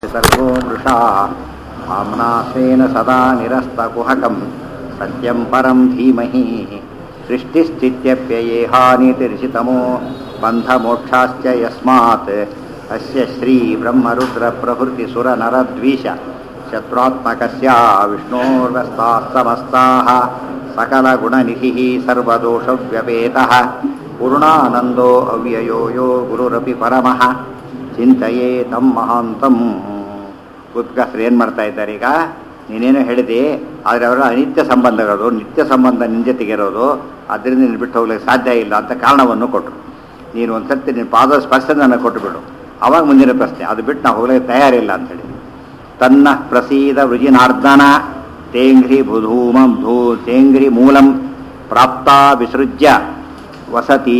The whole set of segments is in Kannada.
सर्गो मृषा भाम्नासेन सदा निरस्तकुहकं सत्यं परं धीमहि सृष्टिस्थित्यप्ययेहानितिर्षितमो बन्धमोक्षाश्च यस्मात् अस्य श्रीब्रह्मरुद्रप्रभृतिसुरनरद्वीष शत्रुत्मकस्य विष्णोर्वस्ताः समस्ताः सकलगुणनिधिः सर्वदोषव्यपेतः पूर्णानन्दो अव्ययो यो गुरुरपि परमः ಚಿಂತೆಯೇ ತಮ್ಮ ಮಹಾಂತಂ ಗುಪ್ತಕಸ್ರು ಏನು ಮಾಡ್ತಾ ಇದ್ದಾರೆ ಈಗ ನೀನೇನು ಹೇಳಿದೆ ಆದರೆ ಅವರ ಅನಿತ್ಯ ಸಂಬಂಧಗಳು ನಿತ್ಯ ಸಂಬಂಧ ನಿನ್ನ ಜೊತೆಗಿರೋದು ಅದರಿಂದ ನೀನು ಬಿಟ್ಟು ಹೋಗ್ಲಿಕ್ಕೆ ಸಾಧ್ಯ ಇಲ್ಲ ಅಂತ ಕಾರಣವನ್ನು ಕೊಟ್ಟರು ನೀನು ಒಂದು ಸರ್ತಿ ನಿನ್ನ ಪಾದ ಸ್ಪರ್ಶ ನನಗೆ ಕೊಟ್ಟುಬಿಡು ಅವಾಗ ಮುಂದಿನ ಪ್ರಶ್ನೆ ಅದು ಬಿಟ್ಟು ನಾವು ಹೋಗ್ಲಿಕ್ಕೆ ತಯಾರಿಲ್ಲ ಅಂತೇಳಿ ತನ್ನ ಪ್ರಸೀದ ವೃಜಿನಾರ್ದನ ತೇಂಘ್ರಿ ಬುಧೂಮಂ ಭೂ ತೇಂಘ್ರಿ ಮೂಲಂ ಪ್ರಾಪ್ತಾ ವಿಸೃಜ್ಯ ವಸತಿ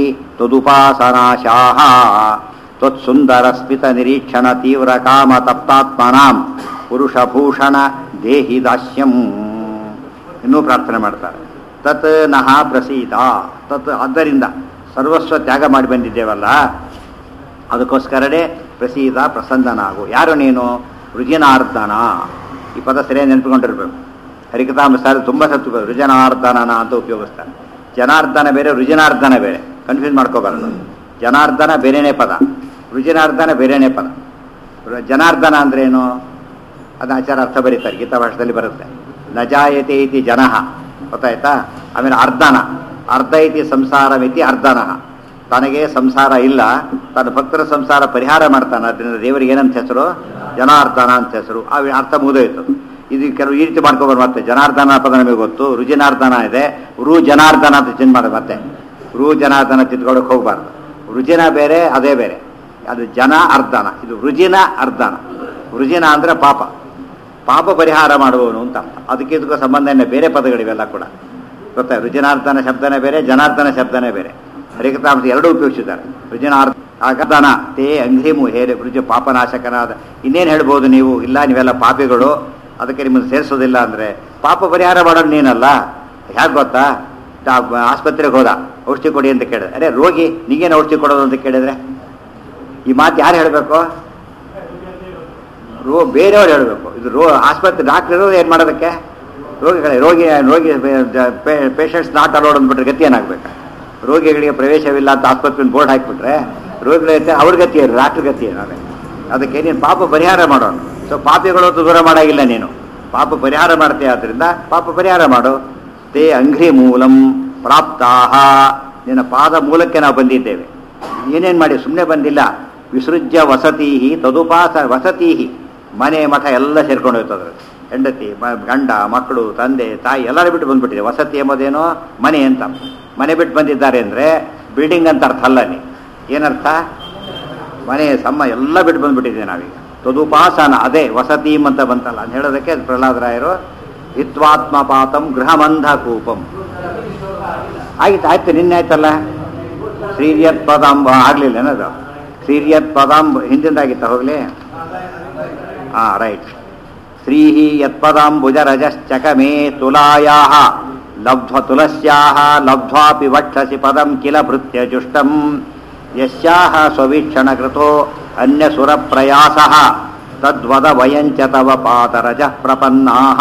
ತದುಪಾಸನಾಶಾಹ ತ್ವತ್ಸುಂದರ ಸ್ಮಿತ ನಿರೀಕ್ಷಣ ತೀವ್ರ ಕಾಮ ತಪ್ತಾತ್ಮನಾಂ ಪುರುಷಭೂಷಣ ದೇಹಿ ದಾಸ್ಯಂ ಇನ್ನೂ ಪ್ರಾರ್ಥನೆ ಮಾಡ್ತಾರೆ ತತ್ ನಹ ಪ್ರಸೀದ ತತ್ ಆದ್ದರಿಂದ ಸರ್ವಸ್ವ ತ್ಯಾಗ ಮಾಡಿ ಬಂದಿದ್ದೇವಲ್ಲ ಅದಕ್ಕೋಸ್ಕರನೇ ಪ್ರಸೀದ ಪ್ರಸನ್ನನಾಗು ಯಾರು ನೀನು ರುಜಿನಾರ್ದನ ಈ ಪದ ಸರಿಯಾಗಿ ನೆನಪಿಕೊಂಡಿರ್ಬೇಕು ಹರಿಕತಾಂಬ ಸಾರಿ ತುಂಬ ಸತ್ತು ರುಜನಾರ್ದನನ ಅಂತ ಉಪಯೋಗಿಸ್ತಾರೆ ಜನಾರ್ದನ ಬೇರೆ ರುಜಿನಾರ್ದನ ಬೇರೆ ಕನ್ಫ್ಯೂಸ್ ಮಾಡ್ಕೋಬಾರದು ಜನಾರ್ದನ ಬೇರೆನೇ ಪದ ರುಜಿನಾರ್ದನ ಬೇರೆನೇ ಪದ ರು- ಜನಾರ್ದನ ಅಂದ್ರೇನು ಅದು ಆಚಾರ ಅರ್ಥ ಬರೀತಾರೆ ಗೀತಾ ಭಾಷೆದಲ್ಲಿ ಬರುತ್ತೆ ನಜಾಯತೆ ಇತಿ ಜನಃ ಗೊತ್ತಾಯ್ತಾ ಆಮೇಲೆ ಅರ್ಧನ ಅರ್ಧ ಇತಿ ಸಂಸಾರಮಿತಿ ಅರ್ಧನಃ ತನಗೆ ಸಂಸಾರ ಇಲ್ಲ ತನ್ನ ಭಕ್ತರ ಸಂಸಾರ ಪರಿಹಾರ ಮಾಡ್ತಾನೆ ಅದರಿಂದ ದೇವರಿಗೆ ಏನಂತ ಹೆಸರು ಜನಾರ್ದನ ಅಂತ ಹೆಸರು ಆ ಅರ್ಥ ಮುಗಿದೋಯ್ತು ಇದು ಕೆಲವು ಈ ರೀತಿ ಮಾಡ್ಕೊಬಾರ್ದು ಮತ್ತೆ ಜನಾರ್ದನ ಪದ ನಮಗೆ ಗೊತ್ತು ರುಜಿನಾರ್ದನ ಇದೆ ರು ಜನಾರ್ದನ ಅಂತ ಚಿಂತೆ ಮಾಡೋದು ಮತ್ತೆ ರು ಜನಾರ್ದನ ತಿದ್ಕೊಳಕ್ಕೆ ಹೋಗಬಾರ್ದು ರುಜಿನ ಬೇರೆ ಅದೇ ಬೇರೆ ಅದು ಜನ ಅರ್ಧನ ಇದು ರುಜಿನ ಅರ್ಧನ ರುಜಿನ ಅಂದ್ರೆ ಪಾಪ ಪಾಪ ಪರಿಹಾರ ಮಾಡುವವನು ಅಂತ ಅರ್ಥ ಅದಕ್ಕೆ ಇದಕ್ಕೂ ಸಂಬಂಧ ಇಲ್ಲ ಬೇರೆ ಪದಗಳಿವೆಲ್ಲ ಕೂಡ ಗೊತ್ತಾ ರುಜಿನಾರ್ದನ ಶಬ್ದನೇ ಬೇರೆ ಜನಾರ್ದನ ಶಬ್ದನೇ ಬೇರೆ ಹರಿಕತಾಂಶ ಎರಡೂ ಉಪಯೋಗಿಸಿದ್ದಾರೆ ರುಜಿನಾರ್ಧ ಆಗದನ ತೇ ಅಂಘ್ರಿಮು ಹೇರೆ ರುಜು ಪಾಪನಾಶಕನಾದ ಇನ್ನೇನು ಹೇಳ್ಬೋದು ನೀವು ಇಲ್ಲ ನೀವೆಲ್ಲ ಪಾಪಿಗಳು ಅದಕ್ಕೆ ನಿಮ್ಮನ್ನು ಸೇರಿಸೋದಿಲ್ಲ ಅಂದರೆ ಪಾಪ ಪರಿಹಾರ ಮಾಡೋದು ನೀನಲ್ಲ ಹೇಗೆ ಗೊತ್ತಾ ತಾ- ಆಸ್ಪತ್ರೆಗೆ ಹೋದ ಔಷಧಿ ಕೊಡಿ ಅಂತ ಕೇಳಿದ್ರೆ ಅರೆ ರೋಗಿ ನೀಗೇನು ಔಷಧಿ ಕೊಡೋದು ಅಂತ ಕೇಳಿದ್ರೆ ಈ ಮಾತು ಯಾರು ಹೇಳಬೇಕು ರೋ ಬೇರೆಯವ್ರು ಹೇಳಬೇಕು ಇದು ರೋ ಆಸ್ಪತ್ರೆ ಡಾಕ್ಟರ್ ಇರೋದು ಏನು ಮಾಡೋದಕ್ಕೆ ರೋಗಿಗಳೇ ರೋಗಿ ರೋಗಿ ಪೇಷಂಟ್ಸ್ ನಾಟ್ ಅಲೋಡ್ ಅಂದ್ಬಿಟ್ರೆ ಗತಿ ಏನಾಗಬೇಕು ರೋಗಿಗಳಿಗೆ ಪ್ರವೇಶವಿಲ್ಲ ಅಂತ ಆಸ್ಪತ್ರೆ ಬೋರ್ಡ್ ಹಾಕಿಬಿಟ್ರೆ ರೋಗಿಗಳ ಅವ್ರ ಗತಿ ಏನು ಡಾಕ್ಟರ್ ಗತಿ ಏನು ಅದೇ ಅದಕ್ಕೆ ನೀನು ಪಾಪ ಪರಿಹಾರ ಮಾಡೋಣ ಸೊ ಪಾಪಿಗಳು ಅಂತೂ ದೂರ ಮಾಡಾಗಿಲ್ಲ ನೀನು ಪಾಪ ಪರಿಹಾರ ಮಾಡ್ತೀಯ ಆದ್ದರಿಂದ ಪಾಪ ಪರಿಹಾರ ಮಾಡು ತೇ ಅಂಘ್ರಿ ಮೂಲಂ ಪ್ರಾಪ್ತಾಹ ನಿನ್ನ ಪಾದ ಮೂಲಕ್ಕೆ ನಾವು ಬಂದಿದ್ದೇವೆ ಏನೇನು ಮಾಡಿ ಸುಮ್ಮನೆ ಬಂದಿಲ್ಲ ವಿಸೃಜ್ಯ ವಸತೀಹಿ ತದುಪಾಸ ವಸತೀಹಿ ಮನೆ ಮಠ ಎಲ್ಲ ಸೇರ್ಕೊಂಡು ಹೋಗ್ತದ್ರೆ ಹೆಂಡತಿ ಮ- ಗಂಡ ಮಕ್ಕಳು ತಂದೆ ತಾಯಿ ಎಲ್ಲರೂ ಬಿಟ್ಟು ಬಂದ್ಬಿಟ್ಟಿದೆ ವಸತಿ ಎಂಬುದೇನೋ ಮನೆ ಅಂತ ಮನೆ ಬಿಟ್ಟು ಬಂದಿದ್ದಾರೆ ಅಂದರೆ ಬಿಲ್ಡಿಂಗ್ ಅಂತ ಅರ್ಥ ಅಲ್ಲ ನೀ ಏನರ್ಥ ಮನೆ ಸಮ್ಮ ಎಲ್ಲ ಬಿಟ್ಟು ಬಂದ್ಬಿಟ್ಟಿದೆ ನಾವೀಗ ತದುಪಾಸನ ಅದೇ ವಸತೀಂ ಅಂತ ಬಂತಲ್ಲ ಅಂತ ಹೇಳೋದಕ್ಕೆ ಪ್ರಹ್ಲಾದರಾಯರು ಹಿತ್ವಾತ್ಮಪಾತಂ ಗೃಹಮಂಧ ಕೂಪಂ ಆಯ್ತು ಆಯ್ತು ನಿನ್ನೆ ಆಯ್ತಲ್ಲ ಶ್ರೀರ್ಯತ್ ಪದಾಂಬ ಆಗ್ಲಿಲ್ಲ ಏನದು ಶ್ರೀರ್ಯತ್ ಪದಾಂಬ ಹಿಂದಿಂದಾಗಿತ್ತ ಹೋಗ್ಲಿ ಹಾ ರೈಟ್ ಶ್ರೀ ಯತ್ಪದಾಂಬುಜರಜಶ್ಚಕಮೇ ತುಲಾಯಾ ಲಬ್ಧ್ವ ತುಲಸ್ಯಾ ಲಬ್ಧ್ವಾಪಿ ವಕ್ಷಸಿ ಪದಂ ಕಿಲ ಭೃತ್ಯಜುಷ್ಟಂ ಯಸ್ಯಾಹ ಸ್ವವೀಕ್ಷಣ ಕೃತೋ ಅನ್ಯಸುರ ಪ್ರಯಾಸ ತದ್ವದ ವಯಂಚ ತವ ಪಾದರಜ ಪ್ರಪನ್ನಾಹ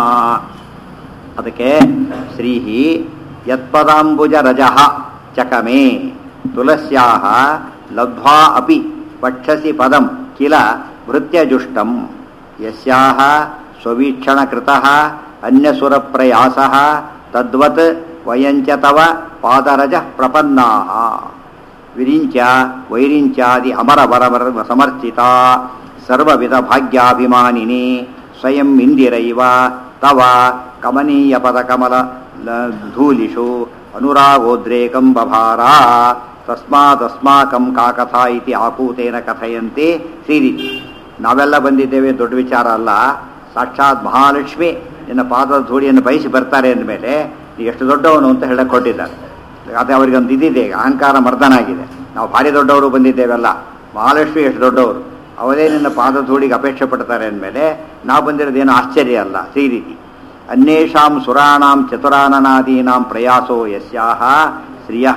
ಅದಕ್ಕೆ ಶ್ರೀಹಿ ಯತ್ಪದಾಂಬುಜ ರಜ ಚಕಮೇ ತುಲಸ್ಯಾ ಲಬ್ಧ್ವಾ ಅಪಿ ವಕ್ಷಸಿ ಪದಂ ಕಿಲ ಭೃತ್ಯಜುಷ್ಟಂ ಯಸ್ಯಾಹ ಸ್ವವೀಕ್ಷಣಕೃತಃ ಅನ್ಯಸುರಪ್ರಯಾಸಃ ತದ್ವತ್ ವಯಂಚ ತವ ಪಾದರಜ ಪ್ರಪನ್ನಾಹ ವಿರಿಂಚ ವೈರಿಂಚಾದಿ ಅಮರ ವರವರ ಸಮರ್ಚಿತ ಸರ್ವವಿಧ ಭಾಗ್ಯಾಭಿಮಾನಿನಿ ಸ್ವಯಂ ಇಂದಿರೈವ ತವ ಕಮನೀಯ ಪದ ಕಮಲ ಲ- ಧೂಲಿಷು ಅನುರಾಗೋದ್ರೇಕಂ ಬಭಾರ ತಸ್ಮಾದಸ್ಮಾಕಂ ಕಾಕಥಾ ಇತಿ ಆಕೂತೇನ ಕಥಯಂತೆ ಶ್ರೀರಿತಿ ನಾವೆಲ್ಲ ಬಂದಿದ್ದೇವೆ ದೊಡ್ಡ ವಿಚಾರ ಅಲ್ಲ ಸಾಕ್ಷಾತ್ ಮಹಾಲಕ್ಷ್ಮಿ ನಿನ್ನ ಪಾದದ ಧೂಳಿಯನ್ನು ಬಯಸಿ ಬರ್ತಾರೆ ಅಂದಮೇಲೆ ನೀ ಎಷ್ಟು ದೊಡ್ಡವನು ಅಂತ ಹೇಳಕ್ಕೆ ಕೊಟ್ಟಿದ್ದಾರೆ ಅದೇ ಅವರಿಗೆ ಒಂದು ಇದಿದೆ ಈಗ ಅಹಂಕಾರ ಮರ್ದನ ಆಗಿದೆ ನಾವು ಭಾರಿ ದೊಡ್ಡವರು ಬಂದಿದ್ದೇವಲ್ಲ ಮಹಾಲಕ್ಷ್ಮಿ ಎಷ್ಟು ದೊಡ್ಡವರು ಅವರೇ ನಿನ್ನ ಪಾದ ಧೂಳಿಗೆ ಅಪೇಕ್ಷೆ ಪಡ್ತಾರೆ ಅಂದಮೇಲೆ ನಾವು ಬಂದಿರೋದೇನು ಆಶ್ಚರ್ಯ ಅಲ್ಲ ಈ ರೀತಿ ಅನ್ಯೇಷಾಂ ಸುರಾಣಾಂ ಚತುರಾನನಾದೀನಾಂ ಪ್ರಯಾಸೋ ಯಸ್ಯಾಹ ಶ್ರಿಯಃ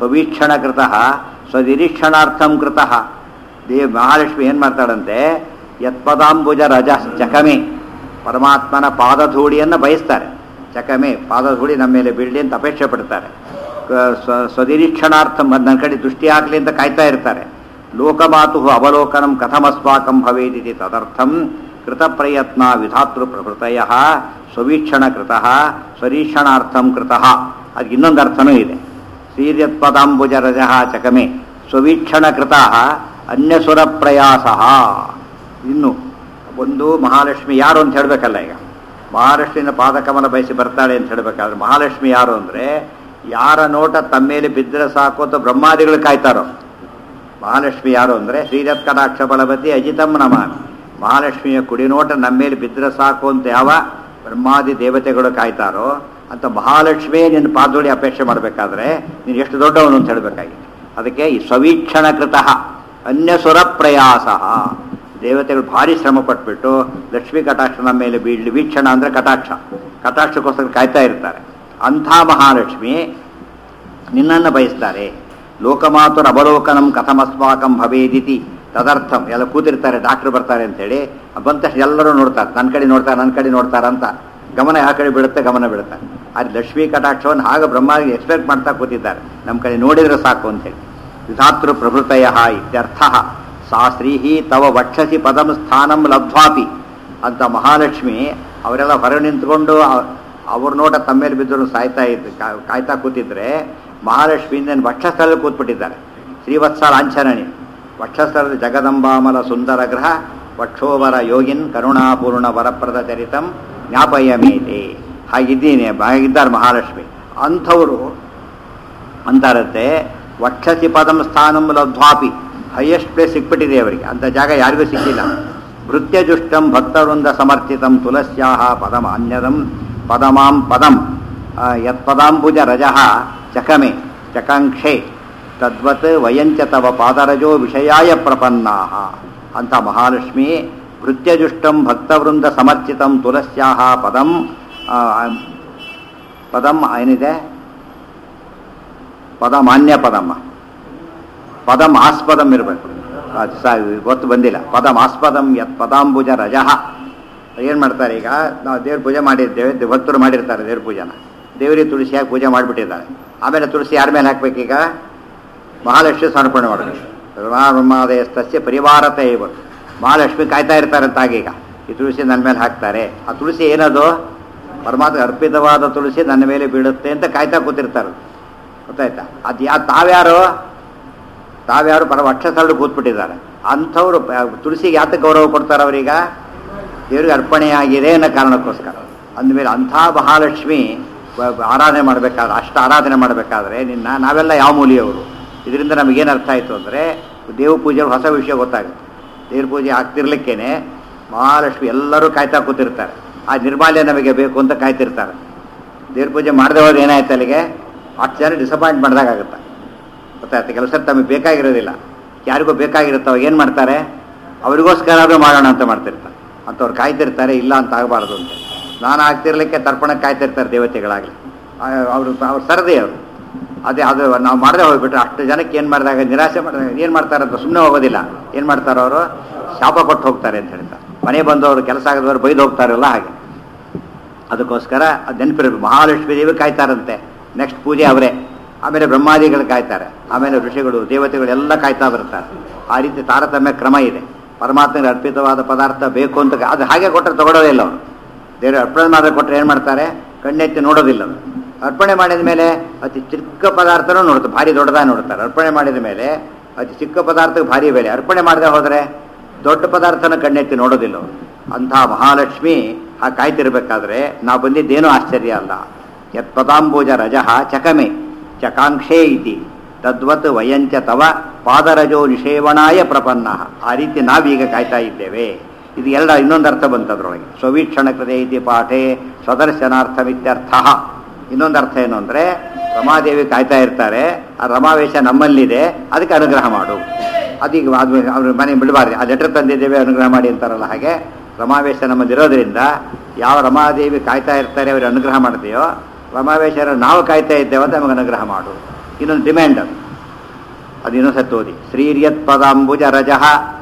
ಸ್ವವೀಕ್ಷಣಕೃತಃ ಸ್ವನಿರೀಕ್ಷಣಾರ್ಥಂ ಕೃತಃ ದೇವ್ ಮಹಾಲಕ್ಷ್ಮಿ ಏನು ಮಾಡ್ತಾಳಂತೆ ಯತ್ಪದಾಂಬುಜ ರಜ ಚಕಮೆ ಪರಮಾತ್ಮನ ಪಾದಧೂಳಿಯನ್ನು ಬಯಸ್ತಾರೆ ಚಕಮೆ ಪಾದಧೂಳಿ ನಮ್ಮ ಮೇಲೆ ಬೀಳಲಿ ಅಂತ ಅಪೇಕ್ಷೆ ಪಡ್ತಾರೆ ಕ- ಸ್ವ- ಸ್ವನಿರೀಕ್ಷಣಾರ್ಥ ನನ್ನ ಕಡೆ ದೃಷ್ಟಿ ಹಾಕಲಿ ಅಂತ ಕಾಯ್ತಾ ಇರ್ತಾರೆ ಲೋಕಮಾತು ಅವಲೋಕನಂ ಕಥಮಸ್ವಾಕಂ ಭವೇದಿತಿ ತದರ್ಥಂ ಕೃತ ಪ್ರಯತ್ನ ವಿಧಾತೃ ಪ್ರಭೃತಯ ಸ್ವವೀಕ್ಷಣ ಕೃತಃ ಸ್ವರೀಕ್ಷಣಾರ್ಥಂ ಕೃತಃ ಅದಕ್ಕೆ ಇನ್ನೊಂದು ಅರ್ಥನೂ ಇದೆ ಶ್ರೀರ್ಯತ್ಪದಾಂಬುಜ ರಜ ಚಕಮೆ ಸ್ವವೀಕ್ಷಣ ಕೃತ ಅನ್ಯಸುರ ಪ್ರಯಾಸ ಇನ್ನು ಒಂದು ಮಹಾಲಕ್ಷ್ಮಿ ಯಾರು ಅಂತ ಹೇಳಬೇಕಲ್ಲ ಈಗ ಮಹಾಲಕ್ಷ್ಮಿನ ಪಾದಕಮಲ ಬಯಸಿ ಬರ್ತಾಳೆ ಅಂತ ಹೇಳಬೇಕಾದ್ರೆ ಮಹಾಲಕ್ಷ್ಮಿ ಯಾರು ಅಂದರೆ ಯಾರ ನೋಟ ತಮ್ಮ ಮೇಲೆ ಬಿದ್ದರೆ ಸಾಕು ಅಂತ ಬ್ರಹ್ಮಾದಿಗಳು ಕಾಯ್ತಾರೋ ಮಹಾಲಕ್ಷ್ಮಿ ಯಾರು ಅಂದರೆ ಶ್ರೀರತ್ ಕಟಾಕ್ಷ ಬಲವತಿ ಅಜಿತಂ ನಮಾಮಿ ಮಹಾಲಕ್ಷ್ಮಿಯ ಕುಡಿನೋಟ ನಮ್ಮ ಮೇಲೆ ಬಿದ್ದರೆ ಸಾಕು ಅಂತ ಯಾವ ಬ್ರಹ್ಮಾದಿ ದೇವತೆಗಳು ಕಾಯ್ತಾರೋ ಅಂತ ಮಹಾಲಕ್ಷ್ಮಿಯೇ ನಿನ್ನ ಪಾದೋಳಿ ಅಪೇಕ್ಷೆ ಮಾಡಬೇಕಾದ್ರೆ ನೀನು ಎಷ್ಟು ದೊಡ್ಡವನು ಅಂತ ಹೇಳಬೇಕಾಗಿದೆ ಅದಕ್ಕೆ ಈ ಸ್ವವೀಕ್ಷಣ ಕೃತಃ ಅನ್ಯಸುರ ಪ್ರಯಾಸ ದೇವತೆಗಳು ಭಾರಿ ಶ್ರಮ ಪಟ್ಬಿಟ್ಟು ಲಕ್ಷ್ಮೀ ಕಟಾಕ್ಷ ನಮ್ಮ ಮೇಲೆ ಬೀಳಲಿ ವೀಕ್ಷಣ ಅಂದರೆ ಕಟಾಕ್ಷ ಕಟಾಕ್ಷಕ್ಕೋಸ್ಕರ ಕಾಯ್ತಾ ಇರ್ತಾರೆ ಅಂಥ ಮಹಾಲಕ್ಷ್ಮಿ ನಿನ್ನನ್ನು ಬಯಸ್ತಾರೆ ಲೋಕಮಾತುರ ಅವಲೋಕನಂ ಕಥಮಸ್ಮಾಕಂ ಭವೇದಿತಿ ತದರ್ಥಂ ಎಲ್ಲ ಕೂತಿರ್ತಾರೆ ಡಾಕ್ಟರ್ ಬರ್ತಾರೆ ಅಂತೇಳಿ ಬಂದ ತಕ್ಷಣ ಎಲ್ಲರೂ ನೋಡ್ತಾರೆ ನನ್ನ ಕಡೆ ನೋಡ್ತಾರೆ ನನ್ನ ಕಡೆ ನೋಡ್ತಾರೆ ಅಂತ ಗಮನ ಯಾವ ಕಡೆ ಬೀಳುತ್ತೆ ಗಮನ ಬೀಳುತ್ತೆ ಆದರೆ ಲಕ್ಷ್ಮೀ ಕಟಾಕ್ಷವನ್ನು ಆಗ ಬ್ರಹ್ಮಾಗೆ ಎಕ್ಸ್ಪೆಕ್ಟ್ ಮಾಡ್ತಾ ಕೂತಿದ್ದಾರೆ ನಮ್ಮ ಕಡೆ ನೋಡಿದ್ರೆ ಸಾಕು ಅಂತೇಳಿ ವಿಧಾತೃ ಪ್ರಭೃತಯ ಇತ್ಯರ್ಥ ಸಾ ಶ್ರೀಹಿ ತವ ವಕ್ಷಸಿ ಪದಂ ಸ್ಥಾನಂ ಲಬ್ಧ್ವಾಪಿ ಅಂತ ಮಹಾಲಕ್ಷ್ಮಿ ಅವರೆಲ್ಲ ಹೊರ ನಿಂತ್ಕೊಂಡು ಅವ್- ಅವ್ರ ನೋಟ ತಮ್ಮ ಮೇಲೆ ಬಿದ್ದರು ಸಾಯ್ತಾ ಇದ್ದು ಕಾ- ಕಾಯ್ತಾ ಕೂತಿದ್ರೆ ಮಹಾಲಕ್ಷ್ಮಿಯಿಂದ ವಕ್ಷಸ್ಥಳದಲ್ಲಿ ಕೂತ್ಬಿಟ್ಟಿದ್ದಾರೆ ಶ್ರೀವತ್ಸ ಲಾಂಛನಣಿ ವಕ್ಷಸ್ಥಳದ ಜಗದಂಬಾಮಲ ಸುಂದರ ಗ್ರಹ ವಕ್ಷೋವರ ಯೋಗಿನ್ ಕರುಣಾಪೂರ್ಣ ವರಪ್ರದ ಚರಿತಂ ಜ್ಞಾಪಯಮೇತೆ ಹಾಗಿದ್ದೀನಿ ಹಾಗಿದ್ದಾರೆ ಮಹಾಲಕ್ಷ್ಮಿ ಅಂಥವರು ಅಂತಾರತ್ತೆ ವಕ್ಷಸಿ ಪದಂ ಸ್ಥಾನಂ ಲಬ್ಧ್ವಾಪಿ ಹೈಯೆಸ್ಟ್ ಪ್ಲೇಸ್ ಸಿಕ್ಬಿಟ್ಟಿದೆ ಅವರಿಗೆ ಅಂತ ಜಾಗ ಯಾರಿಗೂ ಸಿಕ್ಕಿಲ್ಲ ಭೃತ್ಯಜುಷ್ಟಂ ಭಕ್ತವೃಂದ ಸಮರ್ಥಿತಂ ತುಲಸ್ಯಾಹ ಪದಂ ಅನ್ಯದಂ ಪದಮಾಂ ಪದಂ ಆ, ಯತ್ಪದಾಂಬುಜ ರಜಃ ಚಕಮೆ ಚಕಾಂಕ್ಷೆ ತದ್ವತ್ ವಯಂಚ ತವ ಪಾದರಜೋ ವಿಷಯಾಯ ಪ್ರಪನ್ನಾಹ ಅಂತ ಮಹಾಲಕ್ಷ್ಮಿ ಭೃತ್ಯಜುಷ್ಟಂ ಭಕ್ತವೃಂದ ಸಮರ್ಚಿತಂ ತುಲಸ್ಯಾಹ ಪದಂ ಆ, ಪದಂ ಏನಿದೆ ಪದ ಮಾನ್ಯ ಪದಮ್ಮ ಪದಂ ಆಸ್ಪದಂ ಇರಬೇಕು ಅದು ಸಾ ಗೊತ್ತು ಬಂದಿಲ್ಲ ಪದಂ ಆಸ್ಪದಂ ಯತ್ ಪದಾಂಬುಜ ರಜಃ ಏನು ಮಾಡ್ತಾರೆ ಈಗ ನಾವು ದೇವ್ರ ಪೂಜೆ ಮಾಡಿರ್ತೇವೆ ದೇ- ಭಕ್ತರು ಮಾಡಿರ್ತಾರೆ ದೇವ್ರ ಪೂಜೆನ ದೇವರಿಗೆ ತುಳಸಿಯಾಗಿ ಪೂಜೆ ಮಾಡಿಬಿಟ್ಟಿದ್ದಾರೆ ಆಮೇಲೆ ತುಳಸಿ ಯಾರ ಮೇಲೆ ಹಾಕ್ಬೇಕೀಗ ಮಹಾಲಕ್ಷ್ಮಿ ಸಮರ್ಪಣೆ ಮಾಡಬೇಕು ಬ್ರಹ್ಮಾದಯಸ್ತಸ್ಯ ಪರಿವಾರತೆ ಇವತ್ತು ಮಹಾಲಕ್ಷ್ಮಿ ಕಾಯ್ತಾ ಇರ್ತಾರೆ ಅಂತ ಆಗೀಗ ಈ ತುಳಸಿ ನನ್ನ ಮೇಲೆ ಹಾಕ್ತಾರೆ ಆ ತುಳಸಿ ಏನದು ಪರಮಾತ್ಮ ಅರ್ಪಿತವಾದ ತುಳಸಿ ನನ್ನ ಮೇಲೆ ಬೀಳುತ್ತೆ ಅಂತ ಕಾಯ್ತಾ ಕೂತಿರ್ತಾರೆ ಗೊತ್ತಾಯ್ತಾ ಅದು ಯಾ ತಾವ್ಯಾರು ತಾವ್ಯಾರು ಪರ ವಕ್ಷಸ್ಥಳು ಕೂತ್ಬಿಟ್ಟಿದ್ದಾರೆ ಅಂಥವ್ರು ಪ- ತುಳಸಿಗೆ ಯಾತಕ್ಕೆ ಗೌರವ ಕೊಡ್ತಾರೆ ಅವರೀಗ ದೇವರಿಗೆ ಅರ್ಪಣೆಯಾಗಿದೆ ಅನ್ನೋ ಕಾರಣಕ್ಕೋಸ್ಕರ ಅಂದಮೇಲೆ ಅಂಥ ಮಹಾಲಕ್ಷ್ಮಿ ಬ- ಬ- ಆರಾಧನೆ ಮಾಡಬೇಕಾದ್ರೆ ಅಷ್ಟು ಆರಾಧನೆ ಮಾಡಬೇಕಾದ್ರೆ ನಿನ್ನ ನಾವೆಲ್ಲ ಯಾವ ಮೂಲಿಯವರು ಇದರಿಂದ ನಮಗೇನು ಅರ್ಥ ಆಯಿತು ಅಂದರೆ ದೇವ ಪೂಜೆ ಹೊಸ ವಿಷಯ ಗೊತ್ತಾಗುತ್ತೆ ದೇವ್ರ ಪೂಜೆ ಆಗ್ತಿರ್ಲಿಕ್ಕೇನೆ ಮಹಾಲಕ್ಷ್ಮಿ ಎಲ್ಲರೂ ಕಾಯ್ತಾ ಕೂತಿರ್ತಾರೆ ಆ ನಿರ್ಮಾಲ್ಯ ನಮಗೆ ಬೇಕು ಅಂತ ಕಾಯ್ತಿರ್ತಾರೆ ದೇವ್ರ ಪೂಜೆ ಮಾಡದೆ ಹೋದ್ರೆ ಏನಾಯ್ತು ಅಲ್ಲಿಗೆ ಅಷ್ಟು ಜನ ಡಿಸಪಾಯಿಂಟ್ ಮಾಡಿದಾಗುತ್ತೆ ಗೊತ್ತಾಯ್ತು ಕೆಲಸ ತಮಗೆ ಬೇಕಾಗಿರೋದಿಲ್ಲ ಯಾರಿಗೂ ಬೇಕಾಗಿರುತ್ತವ ಏನು ಮಾಡ್ತಾರೆ ಅವರಿಗೋಸ್ಕರ ಮಾಡೋಣ ಅಂತ ಮಾಡ್ತಿರ್ತಾರೆ ಅಂಥವ್ರು ಕಾಯ್ತಿರ್ತಾರೆ ಇಲ್ಲ ಅಂತ ಆಗಬಾರ್ದು ಅಂತ ನಾನು ಆಗ್ತಿರ್ಲಿಕ್ಕೆ ತರ್ಪಣಕ್ಕೆ ಕಾಯ್ತಿರ್ತಾರೆ ದೇವತೆಗಳಾಗಲಿ ಅವರು ಅವ್ರು ಸರದಿ ಅವರು ಅದೇ ಅದು ನಾವು ಮಾಡದೆ ಹೋಗ್ಬಿಟ್ರೆ ಅಷ್ಟು ಜನಕ್ಕೆ ಏನು ಮಾಡಿದಾಗ ನಿರಾಸೆ ಮಾಡಿದಾಗ ಏನು ಮಾಡ್ತಾರೆ ಅಂತ ಸುಮ್ಮನೆ ಹೋಗೋದಿಲ್ಲ ಏನು ಮಾಡ್ತಾರೆ ಅವರು ಶಾಪ ಕೊಟ್ಟು ಹೋಗ್ತಾರೆ ಅಂತ ಹೇಳ್ತಾರೆ ಮನೆ ಬಂದವರು ಕೆಲಸ ಆಗದವರು ಬೈದು ಹೋಗ್ತಾರಲ್ಲ ಹಾಗೆ ಅದಕ್ಕೋಸ್ಕರ ಅದು ನೆನಪಿರಬೇಕು ಮಹಾಲಕ್ಷ್ಮೀ ದೇವಿ ಕಾಯ್ತಾರಂತೆ ನೆಕ್ಸ್ಟ್ ಪೂಜೆ ಅವರೇ ಆಮೇಲೆ ಬ್ರಹ್ಮಾದಿಗಳು ಕಾಯ್ತಾರೆ ಆಮೇಲೆ ಋಷಿಗಳು ದೇವತೆಗಳು ಎಲ್ಲ ಕಾಯ್ತಾ ಬರ್ತಾರೆ ಆ ರೀತಿ ತಾರತಮ್ಯ ಕ್ರಮ ಇದೆ ಪರಮಾತ್ಮನಿಗೆ ಅರ್ಪಿತವಾದ ಪದಾರ್ಥ ಬೇಕು ಅಂತ ಅದು ಹಾಗೆ ಕೊಟ್ಟರೆ ತಗೊಳ್ಳೋದೇ ಇಲ್ಲ ಅವರು ದೇವರು ಅರ್ಪಣೆ ಮಾಡಿದ್ರೆ ಕೊಟ್ಟರೆ ಏನು ಮಾಡ್ತಾರೆ ಕಣ್ಣೆತ್ತಿ ನೋಡೋದಿಲ್ಲ ಅವರು ಅರ್ಪಣೆ ಮಾಡಿದ ಮೇಲೆ ಅತಿ ಚಿಕ್ಕ ಪದಾರ್ಥನೂ ನೋಡ್ತಾರೆ ಭಾರಿ ದೊಡ್ಡದಾಗಿ ನೋಡ್ತಾರೆ ಅರ್ಪಣೆ ಮಾಡಿದ ಮೇಲೆ ಅತಿ ಚಿಕ್ಕ ಪದಾರ್ಥಕ್ಕೆ ಭಾರಿ ಬೆಲೆ ಅರ್ಪಣೆ ಮಾಡದೆ ಹೋದರೆ ದೊಡ್ಡ ಪದಾರ್ಥನ ಕಣ್ಣೆತ್ತಿ ನೋಡೋದಿಲ್ಲ ಅವರು ಅಂಥ ಮಹಾಲಕ್ಷ್ಮಿ ಆ ಕಾಯ್ತಿರ್ಬೇಕಾದ್ರೆ ನಾವು ಬಂದಿದ್ದೇನೂ ಆಶ್ಚರ್ಯ ಅಲ್ಲ ಯತ್ಪದಾಂಬುಜ ರಜಃ ಚಕಮೆ ಚಕಾಂಕ್ಷೇ ಇತಿ ತದ್ವತ್ ವಯಂಚ ತವ ಪಾದರಜೋ ನಿಷೇವಣಾಯ ಪ್ರಪನ್ನ ಆ ರೀತಿ ನಾವೀಗ ಕಾಯ್ತಾ ಇದ್ದೇವೆ ಇದು ಎಲ್ಲ ಇನ್ನೊಂದು ಅರ್ಥ ಬಂತದ್ರೊಳಗೆ ಸ್ವವೀಕ್ಷಣ ಕೃತೆ ಇತಿ ಪಾಠೆ ಸ್ವದರ್ಶನಾರ್ಥಮಿತ್ಯರ್ಥ ಇನ್ನೊಂದು ಅರ್ಥ ಏನು ಅಂದರೆ ರಮಾದೇವಿ ಕಾಯ್ತಾ ಇರ್ತಾರೆ ಆ ರಮಾವೇಶ ನಮ್ಮಲ್ಲಿದೆ ಅದಕ್ಕೆ ಅನುಗ್ರಹ ಮಾಡು ಅದೀಗ ಅದು ಅವ್ರ ಮನೆ ಬಿಡಬಾರ್ದು ಆ ಲೆಟರ್ ತಂದಿದ್ದೇವೆ ಅನುಗ್ರಹ ಮಾಡಿ ಅಂತಾರಲ್ಲ ಹಾಗೆ ರಮಾವೇಶ ನಮ್ಮಲ್ಲಿರೋದ್ರಿಂದ ಯಾವ ರಮಾದೇವಿ ಕಾಯ್ತಾ ಇರ್ತಾರೆ ಅವ್ರಿಗೆ ಅನುಗ್ರಹ ಮಾಡ್ತೀಯೋ ರಮಾವೇಶ ನಾವು ಕಾಯ್ತಾ ಇದ್ದೇವೆ ಅಂತ ನಮಗೆ ಅನುಗ್ರಹ ಮಾಡು ಇನ್ನೊಂದು ಡಿಮ್ಯಾಂಡ್ ಅದು ಅದು ಇನ್ನೊಂದು ಸತ್ತು ಓದಿ ಶ್ರೀರ್ಯತ್ ಪದಾಂಬುಜ ರಜಃ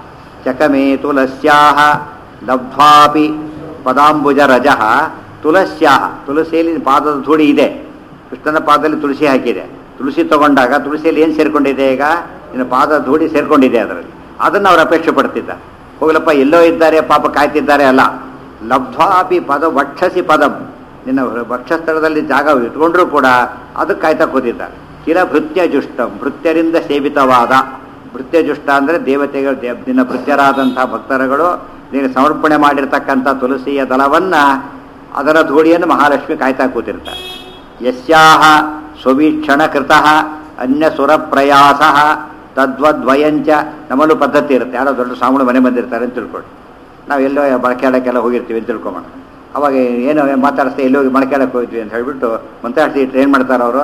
ಚಕಮೇ ತುಲಸ್ಯಾಹ ಲಬ್ಧ್ವಾಪಿ ಪದಾಂಬುಜ ರಜಃ ತುಳಸ್ಯಾಹ ತುಳಸಿಯಲ್ಲಿ ಪಾದದ ಧೂಳಿ ಇದೆ ಕೃಷ್ಣನ ಪಾದದಲ್ಲಿ ತುಳಸಿ ಹಾಕಿದೆ ತುಳಸಿ ತಗೊಂಡಾಗ ತುಳಸಿಯಲ್ಲಿ ಏನು ಸೇರ್ಕೊಂಡಿದೆ ಈಗ ನಿನ್ನ ಪಾದ ಧೂಳಿ ಸೇರ್ಕೊಂಡಿದೆ ಅದರಲ್ಲಿ ಅದನ್ನು ಅವ್ರು ಅಪೇಕ್ಷೆ ಪಡ್ತಿದ್ದ ಹೋಗ್ಲಪ್ಪ ಎಲ್ಲೋ ಇದ್ದಾರೆ ಪಾಪ ಕಾಯ್ತಿದ್ದಾರೆ ಅಲ್ಲ ಲಬ್ಧ್ವಾಪಿ ಪದ ವಕ್ಷಸಿ ಪದಂ ನಿನ್ನ ವಕ್ಷಸ್ಥಳದಲ್ಲಿ ಜಾಗ ಇಟ್ಕೊಂಡ್ರೂ ಕೂಡ ಅದಕ್ಕೆ ಕಾಯ್ತಾ ಕೂತಿದ್ದ ಚಿರ ಭೃತ್ಯ ಜುಷ್ಟಂ ಭೃತ್ಯರಿಂದ ಸೇವಿತವಾದ ಭೃತ್ಯ ಜುಷ್ಟ ಅಂದರೆ ದೇವತೆಗಳು ದೇ- ನಿನ್ನ ಭೃತ್ಯರಾದಂಥ ಭಕ್ತರುಗಳು ನೀನು ಸಮರ್ಪಣೆ ಮಾಡಿರ್ತಕ್ಕಂಥ ತುಳಸಿಯ ದಳವನ್ನು ಅದರ ಧೂಳಿಯನ್ನು ಮಹಾಲಕ್ಷ್ಮಿ ಕಾಯ್ತಾ ಕೂತಿರ್ತಾರೆ ಯಸ್ಯಾಹ ಸ್ವವೀಕ್ಷಣ ಕೃತಃ ಅನ್ಯ ಸುರ ಪ್ರಯಾಸ ತದ್ವದ್ವಯಂಚ ನಮ್ಮಲ್ಲೂ ಪದ್ಧತಿ ಇರುತ್ತೆ ಯಾರೋ ದೊಡ್ಡ ಸ್ವಾಮಿಗಳು ಮನೆ ಬಂದಿರ್ತಾರೆ ಅಂತ ತಿಳ್ಕೊಂಡು ನಾವು ಎಲ್ಲೋ ಮೊಳಕೆಡಕ್ಕೆಲ್ಲ ಹೋಗಿರ್ತೀವಿ ಅಂತ ತಿಳ್ಕೊಂಬೋಣ ಅವಾಗ ಏನು ಮಾತಾಡಿಸ್ತಾ ಎಲ್ಲೋ ಹೋಗಿ ಮೊಳಕೆಡಕ್ಕೆ ಹೋಗ್ತೀವಿ ಅಂತ ಹೇಳ್ಬಿಟ್ಟು ಮಂತ್ರಾಡ್ತಿ ಏನು ಮಾಡ್ತಾರೆ ಅವರು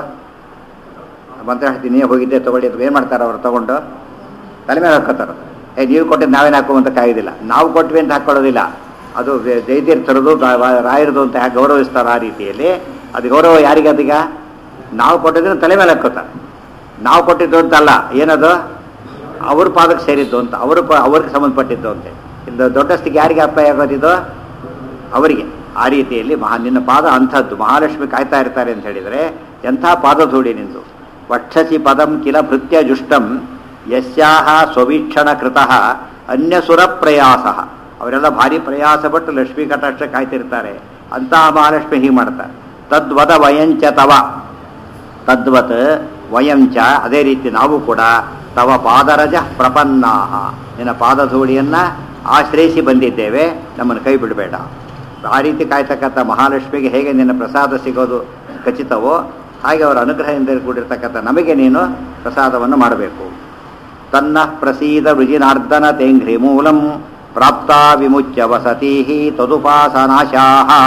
ಮಂತ್ರಾಡ್ತಿ ನೀವೇ ಹೋಗಿದ್ದೆ ತೊಗೊಳ್ಳಿ ಅಂತ ಏನು ಮಾಡ್ತಾರೆ ಅವರು ತೊಗೊಂಡು ತಲೆ ಮೇಲೆ ಹಾಕೋತಾರೆ ಏ ನೀವು ಕೊಟ್ಟಿದ್ದು ನಾವೇನು ಹಾಕುವಂತ ಕಾಯೋದಿಲ್ಲ ನಾವು ಕೊಟ್ವಿ ಅಂತ ಹಾಕೊಳ್ಳೋದಿಲ್ಲ ಅದು ಜೈತೀರ್ಥರದು ರಾಯರದು ಅಂತ ಯಾಕೆ ಗೌರವಿಸ್ತಾರೆ ಆ ರೀತಿಯಲ್ಲಿ ಅದು ಗೌರವ ಯಾರಿಗೆ ಅದೀಗ ನಾವು ಕೊಟ್ಟಿದ್ದನ್ನು ತಲೆ ಮೇಲೆ ಹಾಕೋತಾರೆ ನಾವು ಕೊಟ್ಟಿದ್ದು ಅಂತ ಅಲ್ಲ ಏನದು ಅವ್ರ ಪಾದಕ್ಕೆ ಸೇರಿದ್ದು ಅಂತ ಅವ್ರ ಪ ಅವ್ರಿಗೆ ಸಂಬಂಧಪಟ್ಟಿದ್ದು ಅಂತೆ ಇದು ದೊಡ್ಡಸ್ತಿಗೆ ಯಾರಿಗೆ ಅಪ್ಲೈ ಆಗೋದಿದ್ದು ಅವರಿಗೆ ಆ ರೀತಿಯಲ್ಲಿ ಮಹಾ ನಿನ್ನ ಪಾದ ಅಂಥದ್ದು ಮಹಾಲಕ್ಷ್ಮಿ ಕಾಯ್ತಾ ಇರ್ತಾರೆ ಅಂತ ಹೇಳಿದರೆ ಎಂಥ ಪಾದ ಧೂಳಿ ನಿಂದು ವಕ್ಷಸಿ ಪದಂ ಕಿಲ ಭೃತ್ಯ ಜುಷ್ಟಂ ಯಸ್ಯಾಹ ಸ್ವವೀಕ್ಷಣ ಕೃತಃ ಅನ್ಯಸುರ ಪ್ರಯಾಸ ಅವರೆಲ್ಲ ಭಾರಿ ಪ್ರಯಾಸ ಪಟ್ಟು ಲಕ್ಷ್ಮೀ ಕಟಾಕ್ಷ ಕಾಯ್ತಿರ್ತಾರೆ ಅಂತಹ ಮಹಾಲಕ್ಷ್ಮಿ ಹೀಗೆ ಮಾಡ್ತಾರೆ ತದ್ವದ ವಯಂಚ ತವ ತದ್ವತ್ ವಯಂಚ ಅದೇ ರೀತಿ ನಾವು ಕೂಡ ತವ ಪಾದರಜ ಪ್ರಪನ್ನಾಹ ನಿನ್ನ ಪಾದಧೂಳಿಯನ್ನ ಆಶ್ರಯಿಸಿ ಬಂದಿದ್ದೇವೆ ನಮ್ಮನ್ನು ಕೈ ಬಿಡಬೇಡ ಆ ರೀತಿ ಕಾಯ್ತಕ್ಕಂಥ ಮಹಾಲಕ್ಷ್ಮಿಗೆ ಹೇಗೆ ನಿನ್ನ ಪ್ರಸಾದ ಸಿಗೋದು ಖಚಿತವೋ ಹಾಗೆ ಅವರ ಅನುಗ್ರಹದಿಂದ ಕೂಡಿರ್ತಕ್ಕಂಥ ನಮಗೆ ನೀನು ಪ್ರಸಾದವನ್ನು ಮಾಡಬೇಕು ತನ್ನ ಪ್ರಸೀದ ವೃಜಿನಾರ್ದನ ತೇಂಘ್ರಿ ಮೂಲಂ ಪ್ರಾಪ್ತ ವಿಮುಚ್ಯ ವಸತಿ ತದುಪಾಸನಾಶಾ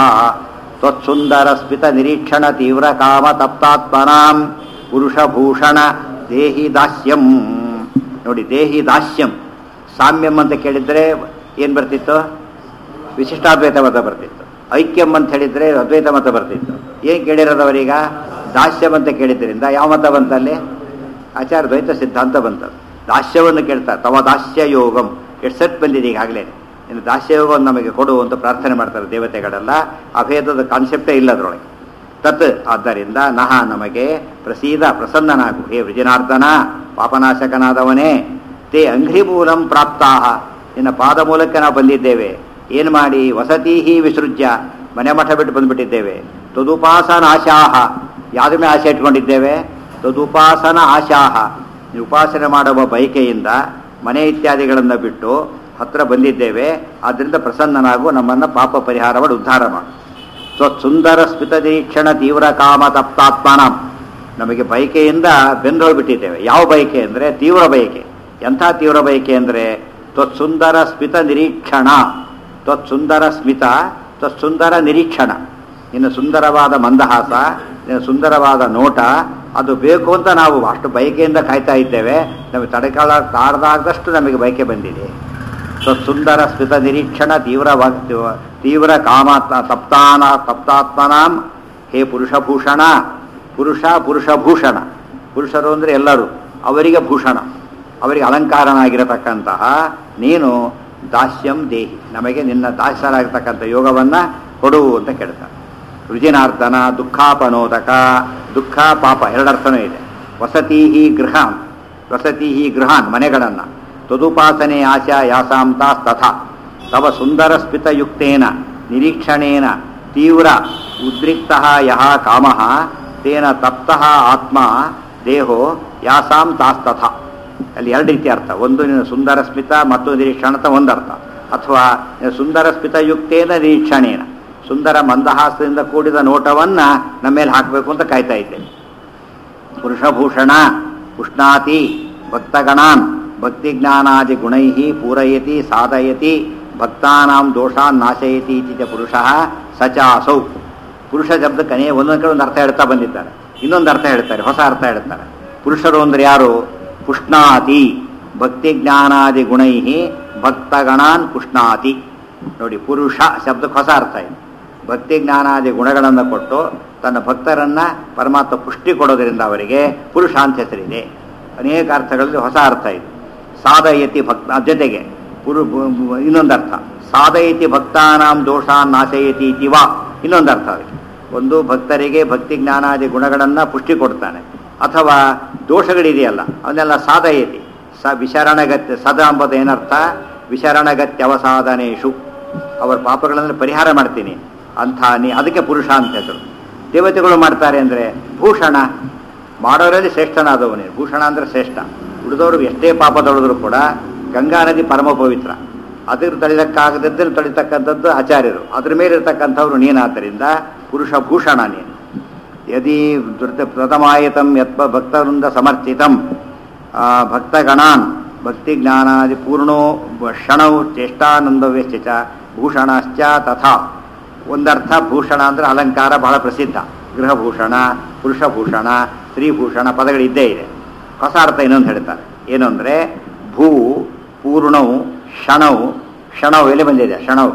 ತ್ವತ್ಸುಂದರ ಸ್ಮಿತ ನಿರೀಕ್ಷಣ ತೀವ್ರ ಕಾಮ ತಪ್ತಾತ್ಮನಾಂ ಪುರುಷಭೂಷಣ ದೇಹಿ ದಾಸ್ಯಂ ನೋಡಿ ದೇಹಿ ದಾಸ್ಯಂ ಸಾಮ್ಯಂ ಅಂತ ಕೇಳಿದ್ರೆ ಏನು ಬರ್ತಿತ್ತು ವಿಶಿಷ್ಟಾದ್ವೈತ ಮತ ಬರ್ತಿತ್ತು ಐಕ್ಯಂ ಅಂತ ಹೇಳಿದ್ರೆ ಅದ್ವೈತ ಮತ ಬರ್ತಿತ್ತು ಏನು ಕೇಳಿರೋದವರೀಗ ದಾಸ್ಯಂ ಅಂತ ಕೇಳಿದ್ರಿಂದ ಯಾವ ಮತ ಬಂತಲ್ಲಿ ಆಚಾರ ದ್ವೈತ ಸಿದ್ಧಾಂತ ಬಂತದ್ದು ದಾಸ್ಯವನ್ನು ಕೇಳ್ತಾರೆ ತವ ದಾಸ್ಯ ಯೋಗಂ ಎಷ್ಟು ಸೆಟ್ ಬಂದಿದೆ ಈಗಾಗಲೇ ಇನ್ನು ದಾಸ್ಯ ಯೋಗವನ್ನು ನಮಗೆ ಕೊಡು ಅಂತ ಪ್ರಾರ್ಥನೆ ಮಾಡ್ತಾರೆ ದೇವತೆಗಳೆಲ್ಲ ಅಭೇದದ ಕಾನ್ಸೆಪ್ಟೇ ಇಲ್ಲ ಅದರೊಳಗೆ ತತ್ ಆದ್ದರಿಂದ ನಹ ನಮಗೆ ಪ್ರಸೀದ ಪ್ರಸನ್ನನಾಗು ಹೇ ವಿಜನಾರ್ದನ ಪಾಪನಾಶಕನಾದವನೇ ತೇ ಅಂಘ್ರಿಮೂಲಂ ಪ್ರಾಪ್ತಾಹ ನಿನ್ನ ಪಾದ ಮೂಲಕ ನಾವು ಬಂದಿದ್ದೇವೆ ಏನು ಮಾಡಿ ವಸತೀಹಿ ವಿಸೃಜ್ಯ ಮನೆ ಮಠ ಬಿಟ್ಟು ಬಂದ್ಬಿಟ್ಟಿದ್ದೇವೆ ತದುಪಾಸನ ಆಶಾಹ ಯಾವ್ದ್ರ ಮೇಲೆ ಆಸೆ ಇಟ್ಕೊಂಡಿದ್ದೇವೆ ತದುಪಾಸನ ಆಶಾಹ ನೀವು ಉಪಾಸನೆ ಮಾಡುವ ಬಯಕೆಯಿಂದ ಮನೆ ಇತ್ಯಾದಿಗಳನ್ನು ಬಿಟ್ಟು ಹತ್ರ ಬಂದಿದ್ದೇವೆ ಆದ್ದರಿಂದ ಪ್ರಸನ್ನನಾಗು ನಮ್ಮನ್ನು ಪಾಪ ಪರಿಹಾರ ಮಾಡಿ ಉದ್ಧಾರ ಮಾಡು ಸ್ವತ್ಸುಂದರ ಸ್ಮಿತ ನಿರೀಕ್ಷಣ ತೀವ್ರ ಕಾಮ ತಪ್ತಾತ್ಮಾನಂ ನಮಗೆ ಬಯಕೆಯಿಂದ ಬೆಂದೋಗ್ಬಿಟ್ಟಿದ್ದೇವೆ ಯಾವ ಬಯಕೆ ಅಂದರೆ ತೀವ್ರ ಬಯಕೆ ಎಂಥ ತೀವ್ರ ಬಯಕೆ ಅಂದರೆ ತ್ವತ್ಸುಂದರ ಸ್ಮಿತ ನಿರೀಕ್ಷಣ ತ್ವತ್ಸುಂದರ ಸ್ಮಿತ ತ್ವತ್ಸುಂದರ ನಿರೀಕ್ಷಣ ಇನ್ನು ಸುಂದರವಾದ ಮಂದಹಾಸ ಇನ್ನು ಸುಂದರವಾದ ನೋಟ ಅದು ಬೇಕು ಅಂತ ನಾವು ಅಷ್ಟು ಬಯಕೆಯಿಂದ ಕಾಯ್ತಾ ಇದ್ದೇವೆ ನಮಗೆ ತಡೆಕಾಲ ತಾರದಾಗದಷ್ಟು ನಮಗೆ ಬಯಕೆ ಬಂದಿದೆ ಸುಂದರ ಸ್ಮಿತ ನಿರೀಕ್ಷಣ ತೀವ್ರ ವ- ತೀವ್ರ ಕಾಮ ತ- ತಪ್ತಾನ ತಪ್ತಾತ್ಮನಾಂ ಹೇ ಪುರುಷಭೂಷಣ ಪುರುಷ ಪುರುಷಭೂಷಣ ಪುರುಷರು ಅಂದರೆ ಎಲ್ಲರೂ ಅವರಿಗೆ ಭೂಷಣ ಅವರಿಗೆ ಅಲಂಕಾರನಾಗಿರತಕ್ಕಂತಹ ನೀನು ದಾಸ್ಯಂ ದೇಹಿ ನಮಗೆ ನಿನ್ನ ದಾಸ್ಯರಾಗಿರ್ತಕ್ಕಂಥ ಯೋಗವನ್ನು ಕೊಡು ಅಂತ ಕೇಳ್ತಾರೆ ರುಜಿನಾರ್ದನ ದುಃಖಾಪನೋದಕ ದುಃಖ ಪಾಪ ಎರಡರ್ಥನೂ ಇದೆ ವಸತೀಹಿ ಗೃಹಾನ್ ವಸತೀಹಿ ಗೃಹಾನ್ ಮನೆಗಳನ್ನು ತದುಪಾಸನೆ ಆಶಾ ಯಾಸಾಂತಾಸ್ತಥಾ ತವ ಸುಂದರ ಸ್ಮಿತಯುಕ್ತೇನ ನಿರೀಕ್ಷಣೇನ ತೀವ್ರ ಉದ್ರಿಕ್ತ ಯಹ ಕಾಮ ತೇನ ತಪ್ತಃ ಆತ್ಮ ದೇಹೋ ಯಾಸಾಂ ತಾಸ್ತಥ ಅಲ್ಲಿ ಎರಡು ರೀತಿ ಅರ್ಥ ಒಂದು ನೀನು ಸುಂದರ ಸ್ಮಿತ ಮತ್ತು ನಿರೀಕ್ಷಣ ಅಂತ ಒಂದು ಅರ್ಥ ಅಥವಾ ನೀನು ಸುಂದರ ಸ್ಮಿತಯುಕ್ತೇನ ನಿರೀಕ್ಷಣೇನ ಸುಂದರ ಮಂದಹಾಸದಿಂದ ಕೂಡಿದ ನೋಟವನ್ನ ನಮ್ಮ ಮೇಲೆ ಹಾಕಬೇಕು ಅಂತ ಕಾಯ್ತಾ ಇದ್ದೇನೆ ಪುರುಷಭೂಷಣ ಉಷ್ಣಾತಿ ಭಕ್ತಗಣಾನ್ ಭಕ್ತಿಜ್ಞಾನಾದಿ ಗುಣೈ ಪೂರಯತಿ ಸಾಧಯತಿ ಭಕ್ತಾನಾಂ ದೋಷಾನ್ ನಾಶಯತಿ ಇತಿ ಚ ಪುರುಷಃ ಸಚಾಸೌ ಪುರುಷ ಶಬ್ದಕ್ಕೆ ಅನೇ ಒಂದೊಂದು ಕಡೆ ಒಂದು ಅರ್ಥ ಹೇಳ್ತಾ ಬಂದಿದ್ದಾರೆ ಇನ್ನೊಂದು ಅರ್ಥ ಹೇಳ್ತಾರೆ ಹೊಸ ಅರ್ಥ ಹೇಳ್ತಾರೆ ಪುರುಷರು ಅಂದ್ರೆ ಯಾರು ಪುಷ್ಣಾತಿ ಭಕ್ತಿ ಜ್ಞಾನಾದಿ ಗುಣೈ ಭಕ್ತಗಣಾನ್ ಪುಷ್ಣಾತಿ ನೋಡಿ ಪುರುಷ ಶಬ್ದಕ್ಕೆ ಹೊಸ ಅರ್ಥ ಇದೆ ಭಕ್ತಿ ಜ್ಞಾನಾದಿ ಗುಣಗಳನ್ನು ಕೊಟ್ಟು ತನ್ನ ಭಕ್ತರನ್ನ ಪರಮಾತ್ಮ ಪುಷ್ಟಿ ಕೊಡೋದ್ರಿಂದ ಅವರಿಗೆ ಪುರುಷ ಅಂತ ಹೆಸರಿದೆ ಅನೇಕ ಅರ್ಥಗಳಲ್ಲಿ ಹೊಸ ಅರ್ಥ ಇದೆ ಸಾಧಯತಿ ಭಕ್ತ ಜೊತೆಗೆ ಪುರು ಇನ್ನೊಂದು ಅರ್ಥ ಸಾಧಯತಿ ಭಕ್ತಾನಾಂ ದೋಷಾನ್ ನಾಶಯತಿ ಇತಿ ವಾ ಇನ್ನೊಂದು ಅರ್ಥ ಅದಕ್ಕೆ ಒಂದು ಭಕ್ತರಿಗೆ ಭಕ್ತಿ ಜ್ಞಾನಾದಿ ಗುಣಗಳನ್ನು ಪುಷ್ಟಿ ಕೊಡ್ತಾನೆ ಅಥವಾ ದೋಷಗಳಿದೆಯಲ್ಲ ಅವನ್ನೆಲ್ಲ ಸಾಧಯತಿ ಸ ವಿಶರಣಗತ್ಯ ಸದ ಎಂಬುದು ಏನರ್ಥ ವಿಶರಣಗತ್ಯ ಅವಸಾಧನೇಶು ಅವರ ಪಾಪಗಳನ್ನು ಪರಿಹಾರ ಮಾಡ್ತೀನಿ ಅಂಥ ನೀ ಅದಕ್ಕೆ ಪುರುಷ ಅಂತ ಹೆಸರು ದೇವತೆಗಳು ಮಾಡ್ತಾರೆ ಅಂದರೆ ಭೂಷಣ ಮಾಡೋರಲ್ಲಿ ಶ್ರೇಷ್ಠನಾದವನೇ ಭೂಷಣ ಅಂದರೆ ಶ್ರೇಷ್ಠ ಉಳಿದವರು ಎಷ್ಟೇ ಪಾಪದೊಳಿದ್ರು ಕೂಡ ಗಂಗಾ ನದಿ ಪರಮ ಪವಿತ್ರ ಅದ್ರ ತಳಿಲಕ್ಕಾಗದದ್ದನ್ನು ತಳಿತಕ್ಕಂಥದ್ದು ಆಚಾರ್ಯರು ಅದ್ರ ಮೇಲೆ ಇರ್ತಕ್ಕಂಥವ್ರು ನೀನಾದ್ದರಿಂದ ಪುರುಷ ಭೂಷಣ ನೀನು ಯದಿ ಧೃತ ಪ್ರಥಮಾಯತಂ ಯತ್ಪ ಭಕ್ತವೃಂದ ಸಮರ್ಚಿತಂ ಆ, ಭಕ್ತಗಣಾನ್ ಭಕ್ತಿ ಜ್ಞಾನಾದಿ ಪೂರ್ಣೋ ಕ್ಷಣೌ ಚೇಷ್ಟಾನಂದವ್ಯಶ್ಚ ಚ ಭೂಷಣಶ್ಚ ತಥಾ ಒಂದರ್ಥ ಭೂಷಣ ಅಂದರೆ ಅಲಂಕಾರ ಬಹಳ ಪ್ರಸಿದ್ಧ ಗೃಹಭೂಷಣ ಪುರುಷಭೂಷಣ ಸ್ತ್ರೀಭೂಷಣ ಪದಗಳಿದ್ದೇ ಇದೆ ಹೊಸ ಅರ್ಥ ಇನ್ನೊಂದು ಹೇಳ್ತಾರೆ ಏನು ಅಂದರೆ ಭೂ ಪೂರ್ಣೌ ಕ್ಷಣೌ ಕ್ಷಣವು ಎಲ್ಲಿ ಬಂದಿದೆ ಕ್ಷಣವು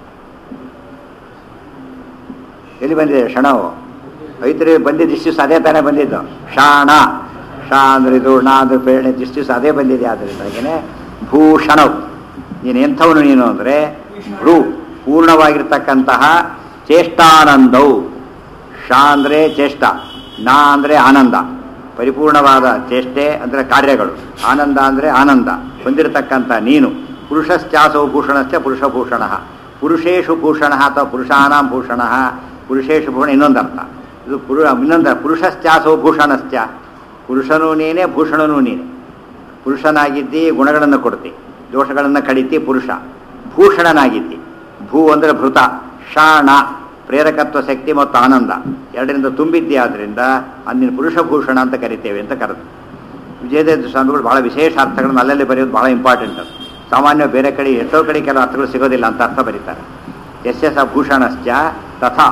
ಎಲ್ಲಿ ಬಂದಿದೆ ಕ್ಷಣವು ಐತ್ರಿ ಬಂದಿದ್ದು ಇಷ್ಟು ದಿವಸ ಅದೇ ತಾನೇ ಬಂದಿದ್ದು ಶಾಣ ಶಾ ಅಂದ್ರೆ ಇದು ಣ ಅಂದ್ರೆ ಪ್ರೇರಣೆ ಇಷ್ಟು ದಿವಸ ಅದೇ ಬಂದಿದೆ ಆದ್ದರಿಂದಾಗೇನೆ ಭೂಷಣವು ನೀನು ಎಂಥವನು ನೀನು ಅಂದರೆ ಭ್ರೂ ಪೂರ್ಣವಾಗಿರ್ತಕ್ಕಂತಹ ಚೇಷ್ಟಾನಂದವು ಶಾ ಅಂದರೆ ಚೇಷ್ಟ ನಾ ಅಂದರೆ ಆನಂದ ಪರಿಪೂರ್ಣವಾದ ಚೇಷ್ಟೆ ಅಂದರೆ ಕಾರ್ಯಗಳು ಆನಂದ ಅಂದರೆ ಆನಂದ ಹೊಂದಿರತಕ್ಕಂಥ ನೀನು ಪುರುಷಶ್ಚಾಸೌ ಭೂಷಣಶ್ಚ ಪುರುಷಭೂಷಣ ಪುರುಷೇಶು ಭೂಷಣ ಅಥವಾ ಪುರುಷಾನಾಂ ಭೂಷಣ ಪುರುಷೇಶು ಭೂಷಣ ಇನ್ನೊಂದು ಅರ್ಥ ಇದು ಪುರು ಇನ್ನೊಂದು ಪುರುಷಶ್ಚಾಸೌ ಭೂಷಣಶ್ಚ ಪುರುಷನೂ ನೀನೇ ಭೂಷಣನೂ ನೀನೆ ಪುರುಷನಾಗಿದ್ದಿ ಗುಣಗಳನ್ನು ಕೊಡ್ತಿ ದೋಷಗಳನ್ನು ಕಡಿತಿ ಪುರುಷ ಭೂಷಣನಾಗಿದ್ದಿ ಭೂ ಅಂದರೆ ಭೃತ ಶಾಣ ಪ್ರೇರಕತ್ವ ಶಕ್ತಿ ಮತ್ತು ಆನಂದ ಎರಡರಿಂದ ತುಂಬಿದ್ದಿ ಆದ್ದರಿಂದ ಅಂದಿನ ಪುರುಷ ಭೂಷಣ ಅಂತ ಕರಿತೇವೆ ಅಂತ ಕರೆದು ವಿಜಯದೇವ ಸ್ವಾಮಿಗಳು ಬಹಳ ವಿಶೇಷ ಅರ್ಥಗಳನ್ನು ಅಲ್ಲಲ್ಲಿ ಬರೆಯೋದು ಬಹಳ ಇಂಪಾರ್ಟೆಂಟ್ ಅದು ಸಾಮಾನ್ಯ ಬೇರೆ ಕಡೆ ಎಷ್ಟೋ ಕಡೆ ಕೆಲವು ಅರ್ಥಗಳು ಸಿಗೋದಿಲ್ಲ ಅಂತ ಅರ್ಥ ಬರೀತಾರೆ ಎಸ್ ಎಸ್ ಭೂಷಣಶ್ಚ ತಥಾ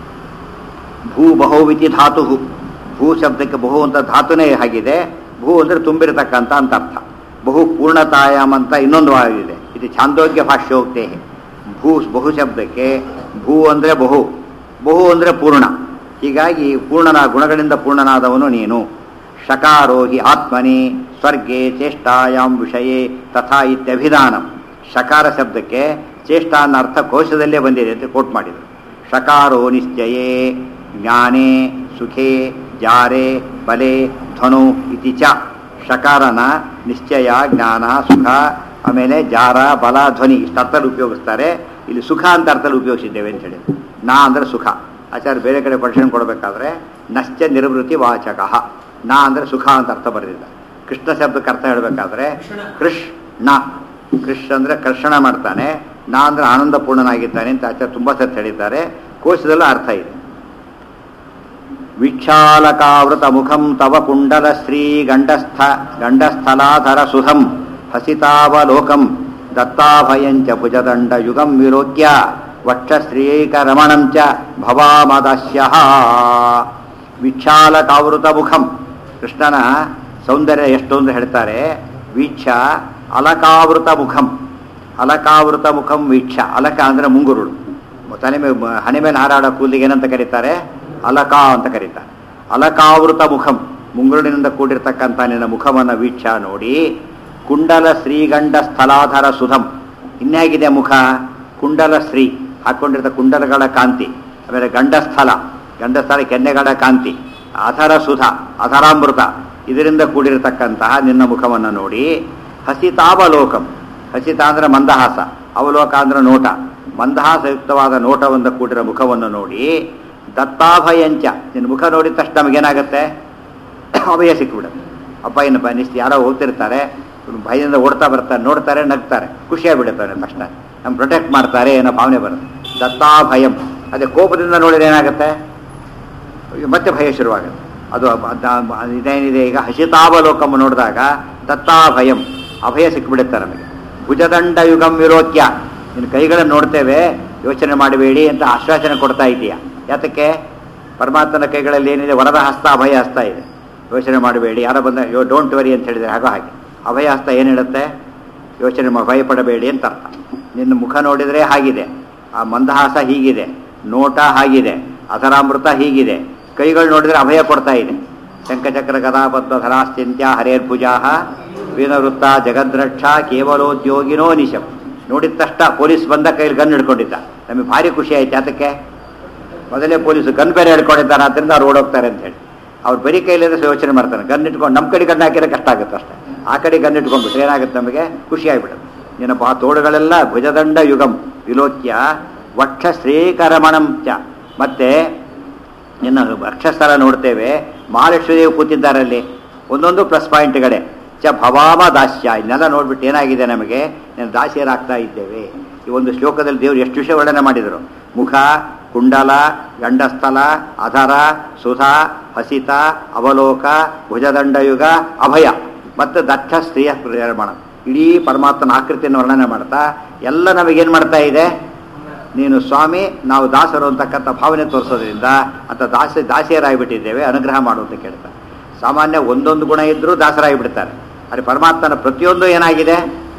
ಭೂ ಬಹುವಿತಿ ಧಾತು ಭೂ ಶಬ್ದಕ್ಕೆ ಬಹು ಅಂತ ಧಾತುನೇ ಆಗಿದೆ ಭೂ ಅಂದರೆ ತುಂಬಿರತಕ್ಕಂಥ ಅಂತ ಅರ್ಥ ಬಹು ಪೂರ್ಣತಾಯಾಮ್ ಅಂತ ಇನ್ನೊಂದು ಆಗಿದೆ ಇದು ಛಾಂದೋಗ್ಯ ಭಾಷ್ಯೋಕ್ತೆ ಭೂ ಬಹು ಶಬ್ದಕ್ಕೆ ಭೂ ಅಂದರೆ ಬಹು ಬಹು ಅಂದರೆ ಪೂರ್ಣ ಹೀಗಾಗಿ ಪೂರ್ಣನ ಗುಣಗಳಿಂದ ಪೂರ್ಣನಾದವನು ನೀನು ಶಕಾರೋ ಹಿ ಆತ್ಮನಿ ಸ್ವರ್ಗೆ ಚೇಷ್ಟಾಯಾಮ್ ವಿಷಯೇ ತಥಾ ಇತ್ಯಭಿಧಾನಂ ಶಕಾರ ಶಬ್ದಕ್ಕೆ ಚೇಷ್ಟ ಅನ್ನೋ ಅರ್ಥ ಕೋಶದಲ್ಲೇ ಬಂದಿದೆ ಅಂತ ಕೋಟ್ ಮಾಡಿದರು ಶಕಾರೋ ನಿಶ್ಚಯೇ ಜ್ಞಾನೇ ಸುಖೇ ಜಾರೆ ಬಲೆ ಧ್ವನು ಇತಿ ಚ ಶಕಾರನ ನಿಶ್ಚಯ ಜ್ಞಾನ ಸುಖ ಆಮೇಲೆ ಜಾರ ಬಲ ಧ್ವನಿ ಇಷ್ಟು ಅರ್ಥದಲ್ಲಿ ಉಪಯೋಗಿಸ್ತಾರೆ ಇಲ್ಲಿ ಸುಖ ಅಂತ ಅರ್ಥದಲ್ಲಿ ಉಪಯೋಗಿಸಿದ್ದೇವೆ ಅಂತ ಹೇಳಿ ನಾ ಅಂದರೆ ಸುಖ ಆಚಾರ್ಯ ಬೇರೆ ಕಡೆ ಪರೀಕ್ಷಣೆ ಕೊಡಬೇಕಾದ್ರೆ ನಶ್ಚ ನಿರ್ವೃತ್ತಿ ವಾಚಕ ನಾ ಅಂದರೆ ಸುಖ ಅಂತ ಅರ್ಥ ಬರೆದಿಲ್ಲ ಕೃಷ್ಣ ಶಬ್ದಕ್ಕೆ ಅರ್ಥ ಹೇಳಬೇಕಾದ್ರೆ ಕೃಷ್ ನ ಕೃಷ್ ಅಂದರೆ ಕರ್ಷಣ ಮಾಡ್ತಾನೆ ನಾ ಅಂದರೆ ಆನಂದಪೂರ್ಣನಾಗಿದ್ದಾನೆ ಅಂತ ಆಚಾರ್ಯ ತುಂಬ ಸತ್ ಹೇಳಿದ್ದಾರೆ ಕೋಶದಲ್ಲೂ ಅರ್ಥ ಇದೆ ವಿಕ್ಷಾಲಕಾವೃತ ಮುಖಂ ತವ ಕುಂಡಲ ಶ್ರೀ ಗಂಡಸ್ಥ ಗಂಡಸ್ಥಲಾಧರ ಸುಧಂ ಹಸಿತಾವಲೋಕಂ ದತ್ತಾಭಯಂಚ ಭುಜದಂಡ ಯುಗಂ ವಿಲೋಕ್ಯ ವಕ್ಷಶ್ರೀಕರಮಣಂಚ ಭವಾಮದಸ್ಯ ವಿಕ್ಷಾಲಕಾವೃತ ಮುಖಂ ಕೃಷ್ಣನ ಸೌಂದರ್ಯ ಎಷ್ಟು ಅಂತ ಹೇಳ್ತಾರೆ ವೀಕ್ಷ ಅಲಕಾವೃತ ಮುಖಂ ಅಲಕಾವೃತ ಮುಖಂ ವೀಕ್ಷ ಅಲಕ ಅಂದರೆ ಮುಂಗುರುಳು ತಲೆ ಮೇಲೆ ಹಣೆ ಮೇಲೆ ಹಾರಾಡೋ ಕೂದಲಿಗೆ ಏನಂತ ಕರೀತಾರೆ ಅಲಕ ಅಂತ ಕರೀತಾರೆ ಅಲಕಾವೃತ ಮುಖಂ ಮುಂಗುರುಳಿನಿಂದ ಕೂಡಿರ್ತಕ್ಕಂಥ ನಿನ್ನ ಮುಖವನ್ನು ವೀಕ್ಷ ನೋಡಿ ಕುಂಡಲ ಶ್ರೀಗಂಡ ಸ್ಥಲಾಧರ ಸುಧಂ ಇನ್ಯಾಗಿದೆ ಮುಖ ಕುಂಡಲ ಶ್ರೀ ಹಾಕೊಂಡಿರ್ತ ಕುಂಡಲಗಳ ಕಾಂತಿ ಆಮೇಲೆ ಗಂಡಸ್ಥಲ ಗಂಡಸ್ಥಲ ಕೆನ್ನೆಗಳ ಕಾಂತಿ ಅಧರ ಸುಧ ಅಧರಾಮೃತ ಇದರಿಂದ ಕೂಡಿರತಕ್ಕಂತಹ ನಿನ್ನ ಮುಖವನ್ನು ನೋಡಿ ಹಸಿತಾವಲೋಕಂ ಹಸಿತ ಅಂದ್ರೆ ಮಂದಹಾಸ ಅವಲೋಕ ಅಂದ್ರೆ ನೋಟ ಮಂದಹಾಸಯುಕ್ತವಾದ ನೋಟವನ್ನು ಕೂಡಿರೋ ಮುಖವನ್ನು ನೋಡಿ ದತ್ತಾಭಯಂಚ ನಿನ್ನ ಮುಖ ನೋಡಿದ ತಕ್ಷಣ ನಮಗೇನಾಗುತ್ತೆ ಅಭಯ ಸಿಕ್ಬಿಡುತ್ತೆ ಅಪ್ಪ ಏನು ಬನಿಸ್ತು ಯಾರೋ ಹೋಗ್ತಿರ್ತಾರೆ ಇವ್ರು ಭಯದಿಂದ ಓಡ್ತಾ ಬರ್ತಾರೆ ನೋಡ್ತಾರೆ ನಗ್ತಾರೆ ಖುಷಿಯಾಗ್ಬಿಡುತ್ತಾರೆ ತಕ್ಷಣ ನಮ್ಮ ಪ್ರೊಟೆಕ್ಟ್ ಮಾಡ್ತಾರೆ ಏನೋ ಭಾವನೆ ಬರುತ್ತೆ ದತ್ತಾಭಯಂ ಅದೇ ಕೋಪದಿಂದ ನೋಡಿದ್ರೆ ಏನಾಗುತ್ತೆ ಮತ್ತೆ ಭಯ ಶುರುವಾಗುತ್ತೆ ಅದು ಅದ್- ಅದ್- ಇದೇನಿದೆ ಈಗ ಹಸಿತಾವಲೋಕಮ್ಮ ನೋಡಿದಾಗ ದತ್ತಾಭಯಂ ಅಭಯ ಸಿಕ್ಬಿಡುತ್ತೆ ನಮಗೆ ಭುಜದಂಡ ಯುಗಂ ವಿರೋಕ್ಯ ನಿನ್ನ ಕೈಗಳನ್ನು ನೋಡ್ತೇವೆ ಯೋಚನೆ ಮಾಡಬೇಡಿ ಅಂತ ಆಶ್ವಾಸನೆ ಕೊಡ್ತಾ ಇದೆಯಾ ಯಾತಕ್ಕೆ ಪರಮಾತ್ಮನ ಕೈಗಳಲ್ಲಿ ಏನಿದೆ ವರದ ಹಸ್ತ ಅಭಯ ಹಸ್ತ ಇದೆ ಯೋಚನೆ ಮಾಡಬೇಡಿ ಯಾರೋ ಬಂದ ಯೋ ಡೋಂಟ್ ವರಿ ಅಂತ ಹೇಳಿದರೆ ಹಾಗೋ ಹಾಗೆ ಅಭಯ ಹಸ್ತ ಏನು ಹೇಳುತ್ತೆ ಯೋಚನೆ ಮಾ ಭಯಪಡಬೇಡಿ ಅಂತ ಅರ್ಥ ನಿನ್ನ ಮುಖ ನೋಡಿದರೆ ಹಾಗಿದೆ ಆ ಮಂದಹಾಸ ಹೀಗಿದೆ ನೋಟ ಹಾಗಿದೆ ಅಧರಾಮೃತ ಹೀಗಿದೆ ಕೈಗಳು ನೋಡಿದರೆ ಅಭಯ ಕೊಡ್ತಾ ಇದೆ ಶಂಖಚಕ್ರ ಗದಾಪದ್ಮ ಧರಾಶ್ಚಿಂತ್ಯ ಹರೇರ್ಭುಜಾ ವೀನವೃತ್ತ ಜಗದ್ರಕ್ಷ ಕೇವಲೋದ್ಯೋಗಿನೋ ನಿಶಂ ನೋಡಿದ ತಕ್ಷಣ ಪೊಲೀಸ್ ಬಂದ ಕೈಲಿ ಗನ್ ಹಿಡ್ಕೊಂಡಿದ್ದ ನಮಗೆ ಭಾರಿ ಖುಷಿ ಆಯ್ತು ಅದಕ್ಕೆ ಮೊದಲೇ ಪೊಲೀಸ್ ಗನ್ ಬೇರೆ ಹಿಡ್ಕೊಂಡಿದ್ದಾರೆ ಆದ್ದರಿಂದ ಅವ್ರು ಓಡೋಗ್ತಾರೆ ಅಂತ ಹೇಳಿ ಅವ್ರು ಬರೀ ಕೈಲಿದ್ರೆ ಯೋಚನೆ ಮಾಡ್ತಾನೆ ಗನ್ ಇಟ್ಕೊಂಡು ನಮ್ಮ ಕಡೆ ಗನ್ ಹಾಕಿದ್ರೆ ಕಷ್ಟ ಆಗುತ್ತೆ ಅಷ್ಟೇ ಆ ಕಡೆ ಗನ್ ಇಟ್ಕೊಂಡ್ಬಿಟ್ರೆ ಏನಾಗುತ್ತೆ ನಮಗೆ ಖುಷಿ ಆಗಿಬಿಡುತ್ತೆ ನಿನ್ನ ಬಾ ತೋಳುಗಳೆಲ್ಲ ಭುಜದಂಡ ಯುಗಂ ವಿಲೋಕ್ಯ ವಕ್ಷ ಶ್ರೀಕರಮಣಂ ಚ ಮತ್ತೆ ನಿನ್ನ ಅಕ್ಷಸ್ಥರ ನೋಡ್ತೇವೆ ಮಹಾಲಕ್ಷ್ಮೀದೇವಿ ಕೂತಿದ್ದಾರೆ ಅಲ್ಲಿ ಒಂದೊಂದು ಪ್ಲಸ್ ಪಾಯಿಂಟ್ಗಳೇ ಚ ಭವಾಮ ದಾಸ್ಯ ಇದನ್ನೆಲ್ಲ ನೋಡ್ಬಿಟ್ಟು ಏನಾಗಿದೆ ನಮಗೆ నేను ದಾಸಿಯರಾಗ್ತಾ ಇದ್ದೇವೆ ಈ ಒಂದು ಶ್ಲೋಕದಲ್ಲಿ ದೇವರು ಎಷ್ಟು ವಿಷಯ ವರ್ಣನೆ ಮಾಡಿದರು ಮುಖ ಕುಂಡಲ ಗಂಡಸ್ಥಲ ಅಧರ ಸುಧಾ ಹಸಿತ ಅವಲೋಕ ಭುಜದಂಡಯುಗ ಅಭಯ ಮತ್ತು ದಕ್ಷ ಸ್ತ್ರೀಯ ನಿರ್ಮಾಣ ಇಡೀ ಪರಮಾತ್ಮನ ಆಕೃತಿಯನ್ನು ವರ್ಣನೆ ಮಾಡ್ತಾ ಎಲ್ಲ ನಮಗೇನು ಮಾಡ್ತಾ ಇದೆ ನೀನು ಸ್ವಾಮಿ ನಾವು ದಾಸರು ಅಂತಕ್ಕಂಥ ಭಾವನೆ ತೋರಿಸೋದ್ರಿಂದ ಅಂತ ದಾಸ ದಾಸಿಯರಾಗಿಬಿಟ್ಟಿದ್ದೇವೆ ಅನುಗ್ರಹ ಮಾಡು ಅಂತ ಕೇಳ್ತಾರೆ ಸಾಮಾನ್ಯ ಒಂದೊಂದು ಗುಣ ಇದ್ದರೂ ದಾಸರಾಗಿಬಿಡ್ತಾರೆ ಆದರೆ ಪರಮಾತ್ಮನ ಪ್ರತಿಯೊಂದು ಏನಾಗಿದೆ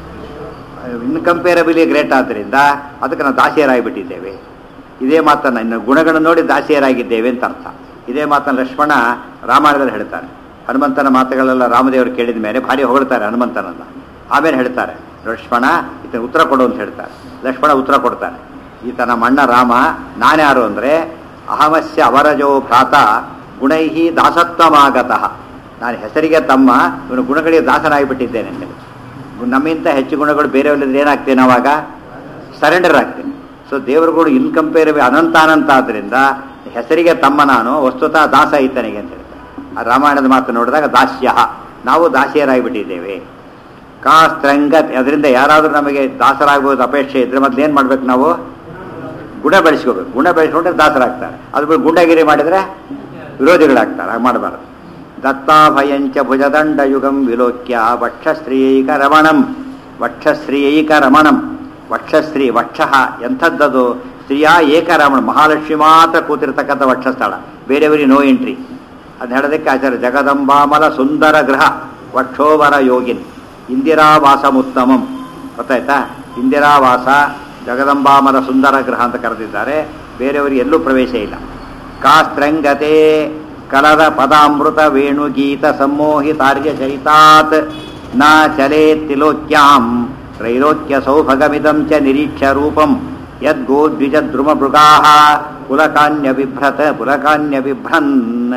ಇನ್ಕಂಪೇರಬಲಿ ಗ್ರೇಟ್ ಆದ್ದರಿಂದ ಅದಕ್ಕೆ ನಾವು ದಾಸಿಯರಾಗಿಬಿಟ್ಟಿದ್ದೇವೆ ಇದೇ ಮಾತನ್ನು ಇನ್ನು ಗುಣಗಳನ್ನು ನೋಡಿ ದಾಸಿಯರಾಗಿದ್ದೇವೆ ಅಂತ ಅರ್ಥ ಇದೇ ಮಾತನ್ನು ಲಕ್ಷ್ಮಣ ರಾಮಾಯಣದಲ್ಲಿ ಹೇಳ್ತಾರೆ ಹನುಮಂತನ ಮಾತುಗಳೆಲ್ಲ ರಾಮದೇವರು ಕೇಳಿದ ಮೇಲೆ ಭಾರಿ ಹೊಗಳ್ತಾರೆ ಹನುಮಂತನನ್ನ ಆಮೇಲೆ ಹೇಳ್ತಾರೆ ಲಕ್ಷ್ಮಣ ಈತನ ಉತ್ತರ ಕೊಡು ಅಂತ ಹೇಳ್ತಾರೆ ಲಕ್ಷ್ಮಣ ಉತ್ತರ ಕೊಡ್ತಾನೆ ಈತ ನಮ್ಮ ಅಣ್ಣ ರಾಮ ನಾನ್ಯಾರು ಅಂದರೆ ಅಹಮಸ್ಯ ಅವರಜೋ ಭ್ರಾತ ಗುಣೈಹಿ ದಾಸತ್ವಮಾಗತಃ ನಾನು ಹೆಸರಿಗೆ ತಮ್ಮ ಇವನು ಗುಣಗಳಿಗೆ ದಾಸನಾಗಿಬಿಟ್ಟಿದ್ದೇನೆ ಅಂತೇಳಿ ನಮ್ಮಿಂತ ಹೆಚ್ಚು ಗುಣಗಳು ಬೇರೆಯವರಿದ್ರೆ ಏನಾಗ್ತೇನೆ ಅವಾಗ ಸರೆಂಡರ್ ಆಗ್ತೇನೆ ಸೊ ದೇವರುಗಳು ಇನ್ಕಂಪೇರಬಲ್ ಅನಂತ ಅನಂತ ಆದ್ದರಿಂದ ಹೆಸರಿಗೆ ತಮ್ಮ ನಾನು ವಸ್ತುತಃ ದಾಸ ಈತನಿಗೆ ಅಂತ ಹೇಳ್ತಾರೆ ಆ ರಾಮಾಯಣದ ಮಾತು ನೋಡಿದಾಗ ದಾಸ್ಯ ನಾವು ದಾಸಿಯರಾಗಿಬಿಟ್ಟಿದ್ದೇವೆ ಕಾಸ್ತ್ರಂಗ ಅದರಿಂದ ಯಾರಾದರೂ ನಮಗೆ ದಾಸರಾಗಬಹುದು ಅಪೇಕ್ಷೆ ಇದ್ರೆ ಮೊದಲು ಏನು ಮಾಡ್ಬೇಕು ನಾವು ಗುಣ ಬೆಳೆಸ್ಕೋಬೇಕು ಗುಣ ಬೆಳೆಸ್ಕೊಂಡ್ರೆ ದಾಸರಾಗ್ತಾರೆ ಅದ್ರ ಬಿಟ್ಟು ಗುಂಡಗಿರಿ ಮಾಡಿದರೆ ವಿರೋಧಿಗಳಾಗ್ತಾರೆ ಹಾಗೆ ಮಾಡಬಾರ್ದು ದತ್ತಾಭಯಂಚ ಭುಜದಂಡ ಯುಗಂ ವಿಲೋಕ್ಯ ವಕ್ಷಶ್ರೀಯೈಕ ರಮಣಂ ವಕ್ಷಶ್ರೀಯೈಕ ರಮಣಂ ವಕ್ಷಶ್ರೀ ವಕ್ಷ ಎಂಥದ್ದದು ಸ್ತ್ರೀಯ ಏಕರಮಣ ಮಹಾಲಕ್ಷ್ಮಿ ಮಾತ್ರ ಕೂತಿರ್ತಕ್ಕಂಥ ವಕ್ಷಸ್ಥಳ ಬೇರೆಯವರಿಗೆ ನೋ ಎಂಟ್ರಿ ಅದು ಹೇಳೋದಕ್ಕೆ ಆಚಾರ್ಯ ಜಗದಂಬಾಮಲ ಸುಂದರ ಗೃಹ ವಕ್ಷೋವರ ಯೋಗಿನ್ ಇಂದಿರಾವಾಸಮುತ್ತಮಂ ಗೊತ್ತಾಯ್ತಾ ಇಂದಿರಾವಾಸ ಜಗದಂಬಾಮಲ ಸುಂದರ ಗೃಹ ಅಂತ ಕರೆದಿದ್ದಾರೆ ಬೇರೆಯವರಿಗೆ ಎಲ್ಲೂ ಪ್ರವೇಶ ಇಲ್ಲ ಕಾಸ್ತ್ರಂಗತೆ ಕಲದ ಪದಾಮೃತ ವೇಣುಗೀತ ಸಮ್ಮೋಹಿತಾರ್ಯ ಚರಿತಾತ್ ನ ಚಲೇ ತಿಲೋಕ್ಯಾಂ ತ್ರೈಲೋಕ್ಯ ಸೌಭಗಮಿದಂ ಚ ನಿರೀಕ್ಷ ರೂಪಂ ಯದ್ಗೋದ್ವಿಜ ದ್ರುಮ ಮೃಗಾಹ ಪುಲಕಾನ್ಯ ಬಿಭ್ರತ ಪುಲಕಾನ್ಯ ಬಿಭ್ರನ್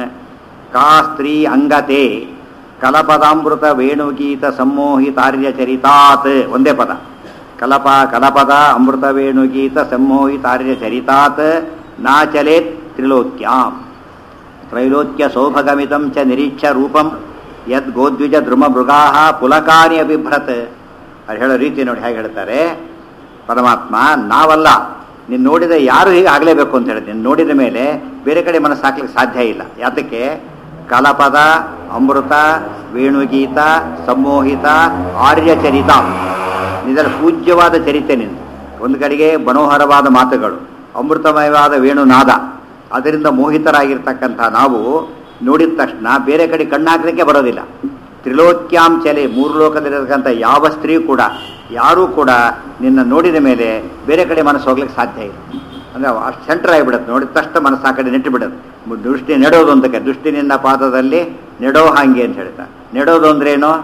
ಕಾ ಸ್ತ್ರೀ ಅಂಗತೆ ಕಲಪದಾಮೃತ ವೇಣುಗೀತ ಸಮ್ಮೋಹಿತಾರ್ಯ ಚರಿತಾತ್ ಒಂದೇ ಪದ ಕಲಪ ಕಲಪದ ಅಮೃತ ವೇಣುಗೀತ ಸಮ್ಮೋಹಿತಾರ್ಯ ಚರಿತಾತ್ ನಾಚಲೇತ್ ತ್ರಿಲೋಕ್ಯಾಂ ತ್ರೈಲೋಕ್ಯ ಸೌಭಗಮಿತಂ ಚ ನಿರೀಕ್ಷ ರೂಪಂ ಯದ್ ಗೋದ್ವಿಜ ದ್ರುಮ ಮೃಗಾಹ ಪುಲಕಾನಿ ಅಭಿಭ್ರತ್ ಅದು ಹೇಳೋ ರೀತಿ ನೋಡಿ ಹೇಗೆ ಹೇಳ್ತಾರೆ ಪರಮಾತ್ಮ ನಾವಲ್ಲ ನೀನು ನೋಡಿದ ಯಾರು ಹೀಗೆ ಆಗಲೇಬೇಕು ಅಂತ ಹೇಳಿದೆ ನೀನು ನೋಡಿದ ಮೇಲೆ ಬೇರೆ ಕಡೆ ಮನಸ್ಸು ಹಾಕ್ಲಿಕ್ಕೆ ಸಾಧ್ಯ ಇಲ್ಲ ಯಾತಕ್ಕೆ ಕಲಪದ ಅಮೃತ ವೇಣುಗೀತ ಸಮ್ಮೋಹಿತ ಆರ್ಯಚರಿತ ಇದರ ಪೂಜ್ಯವಾದ ಚರಿತೆ ನಿಂದು ಒಂದು ಕಡೆಗೆ ಮನೋಹರವಾದ ಮಾತುಗಳು ಅಮೃತಮಯವಾದ ವೇಣುನಾದ ಅದರಿಂದ ಮೋಹಿತರಾಗಿರ್ತಕ್ಕಂಥ ನಾವು ನೋಡಿದ ತಕ್ಷಣ ಬೇರೆ ಕಡೆ ಕಣ್ಣು ಹಾಕಲಿಕ್ಕೆ ಬರೋದಿಲ್ಲ ತ್ರಿಲೋಕ್ಯಾಂ ಚಲೆ ಮೂರು ಲೋಕದಲ್ಲಿರತಕ್ಕಂಥ ಯಾವ ಸ್ತ್ರೀ ಕೂಡ ಯಾರೂ ಕೂಡ ನಿನ್ನ ನೋಡಿದ ಮೇಲೆ ಬೇರೆ ಕಡೆ ಮನಸ್ಸು ಹೋಗ್ಲಿಕ್ಕೆ ಸಾಧ್ಯ ಇಲ್ಲ ಅಂದರೆ ಅಷ್ಟು ಸೆಂಟರ್ ಆಗಿಬಿಡುತ್ತೆ ನೋಡಿದ ತಕ್ಷಣ ಮನಸ್ಸು ಆ ಕಡೆ ನೆಟ್ಟು ಬಿಡುತ್ತೆ ದೃಷ್ಟಿ ನೆಡೋದು ಅಂತಕ್ಕೆ ದೃಷ್ಟಿ ನಿನ್ನ ಪಾದದಲ್ಲಿ ನೆಡೋ ಹಾಗೆ ಅಂತ ಹೇಳ್ತಾ ನೆಡೋದು ಅಂದ್ರೇನು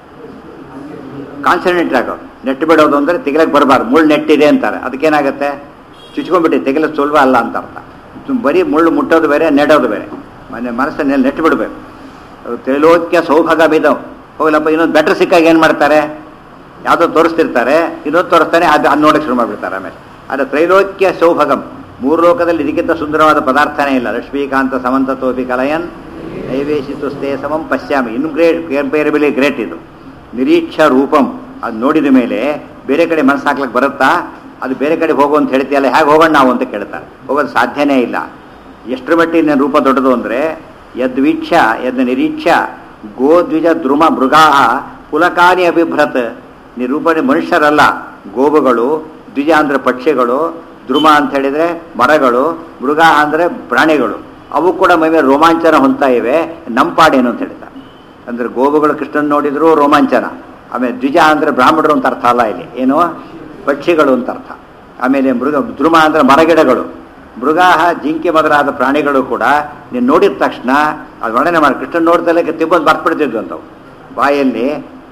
ಕಾನ್ಸಂಟ್ರೇಟ್ ಆಗೋ ನೆಟ್ಟು ಬಿಡೋದು ಅಂದರೆ ತೆಗಿಲಕ್ಕೆ ಬರಬಾರ್ದು ಮುಳ್ಳು ನೆಟ್ಟಿದೆ ಅಂತಾರೆ ಅದಕ್ಕೇನಾಗುತ್ತೆ ಚುಚ್ಕೊಂಡ್ಬಿಟ್ಟು ತೆಗಿಲಕ್ಕೆ ಸುಲಭ ಅಲ್ಲ ಅಂತ ಅರ್ಥ ಬರೀ ಮುಳ್ಳು ಮುಟ್ಟೋದು ಬೇರೆ ನೆಡೋದು ಬೇರೆ ಮನೆ ಮನಸ್ಸನ್ನ ನೆಟ್ಟು ಬಿಡಬೇಕು ತ್ರೈಲೋಕ್ಯ ಸೌಭಾಗ ಬಿದ್ದವು ಹೋಗ್ಲಪ್ಪ ಇನ್ನೊಂದು ಬೆಟ್ರ್ ಸಿಕ್ಕಾಗ ಏನು ಮಾಡ್ತಾರೆ ಯಾವುದೋ ತೋರಿಸ್ತಿರ್ತಾರೆ ಇನ್ನೊಂದು ತೋರಿಸ್ತಾನೆ ಅದು ಅದು ನೋಡಕ್ಕೆ ಶುರು ಮಾಡಿಬಿಡ್ತಾರೆ ಆಮೇಲೆ ಆದರೆ ತ್ರೈಲೋಕ್ಯ ಸೌಭಗಂ ಮೂರು ಲೋಕದಲ್ಲಿ ಇದಕ್ಕಿಂತ ಸುಂದರವಾದ ಪದಾರ್ಥನೇ ಇಲ್ಲ ಲಕ್ಷ್ಮೀಕಾಂತ ಸಮಂತ ತೋಪಿ ಕಲಯನ್ ನೈವೇಶಿತು ಸ್ಥೇ ಸಮಂ ಪಶ್ಯಾಮಿ ಇನ್ನು ಗ್ರೇಟ್ ಕಂಪೇರಬಲಿ ಗ್ರೇಟ್ ಇದು ನಿರೀಕ್ಷ ರೂಪಂ ಅದು ನೋಡಿದ ಮೇಲೆ ಬೇರೆ ಕಡೆ ಮನಸ್ಸು ಹಾಕ್ಲಿಕ್ಕೆ ಬರುತ್ತಾ ಅದು ಬೇರೆ ಕಡೆ ಹೋಗು ಅಂತ ಹೇಳ್ತೀಯಲ್ಲ ಹೇಗೆ ಹೋಗೋಣ ನಾವು ಅಂತ ಕೇಳ್ತಾರೆ ಹೋಗೋದು ಸಾಧ್ಯನೇ ಇಲ್ಲ ಎಷ್ಟರ ಮಟ್ಟಿನ ರೂಪ ದೊಡ್ಡದು ಅಂದರೆ ಯದ್ವೀಕ್ಷ ಯದ್ ನಿರೀಕ್ಷ ಗೋದ್ವಿಜ ದ್ರುಮ ಮೃಗಾಹ ಪುಲಕಾನಿ ಅಭಿಭ್ರತ್ ನಿರೂಪಣೆ ಮನುಷ್ಯರಲ್ಲ ಗೋವುಗಳು ದ್ವಿಜ ಅಂದರೆ ಪಕ್ಷಿಗಳು ದ್ರುಮ ಅಂತ ಹೇಳಿದರೆ ಮರಗಳು ಮೃಗ ಅಂದರೆ ಪ್ರಾಣಿಗಳು ಅವು ಕೂಡ ಮೈ ಮೇಲೆ ರೋಮಾಂಚನ ಹೊಂದ್ತಾ ಇವೆ ನಮ್ಮ ಪಾಡೇನು ಅಂತ ಹೇಳ್ತಾರೆ ಅಂದರೆ ಗೋವುಗಳು ಕೃಷ್ಣನ್ ನೋಡಿದ್ರು ರೋಮಾಂಚನ ಆಮೇಲೆ ದ್ವಿಜ ಅಂದರೆ ಬ್ರಾಹ್ಮಣರು ಅಂತ ಅರ್ಥ ಅಲ್ಲ ಇಲ್ಲಿ ಏನು ಪಕ್ಷಿಗಳು ಅಂತ ಅರ್ಥ ಆಮೇಲೆ ಮೃಗ ದ್ರುಮ ಅಂದರೆ ಮರಗಿಡಗಳು ಮೃಗಾಹ ಜಿಂಕೆ ಮೊದಲಾದ ಪ್ರಾಣಿಗಳು ಕೂಡ ನೀನು ನೋಡಿದ ತಕ್ಷಣ ಅದು ವರ್ಣನೆ ಮಾಡಿ ಕೃಷ್ಣನ್ ನೋಡ್ದಲ್ಲೇ ತಿಬ್ಬೊಂದು ಬರ್ತ್ಬಿಡ್ತಿದ್ವು ಅಂತವು ಬಾಯಲ್ಲಿ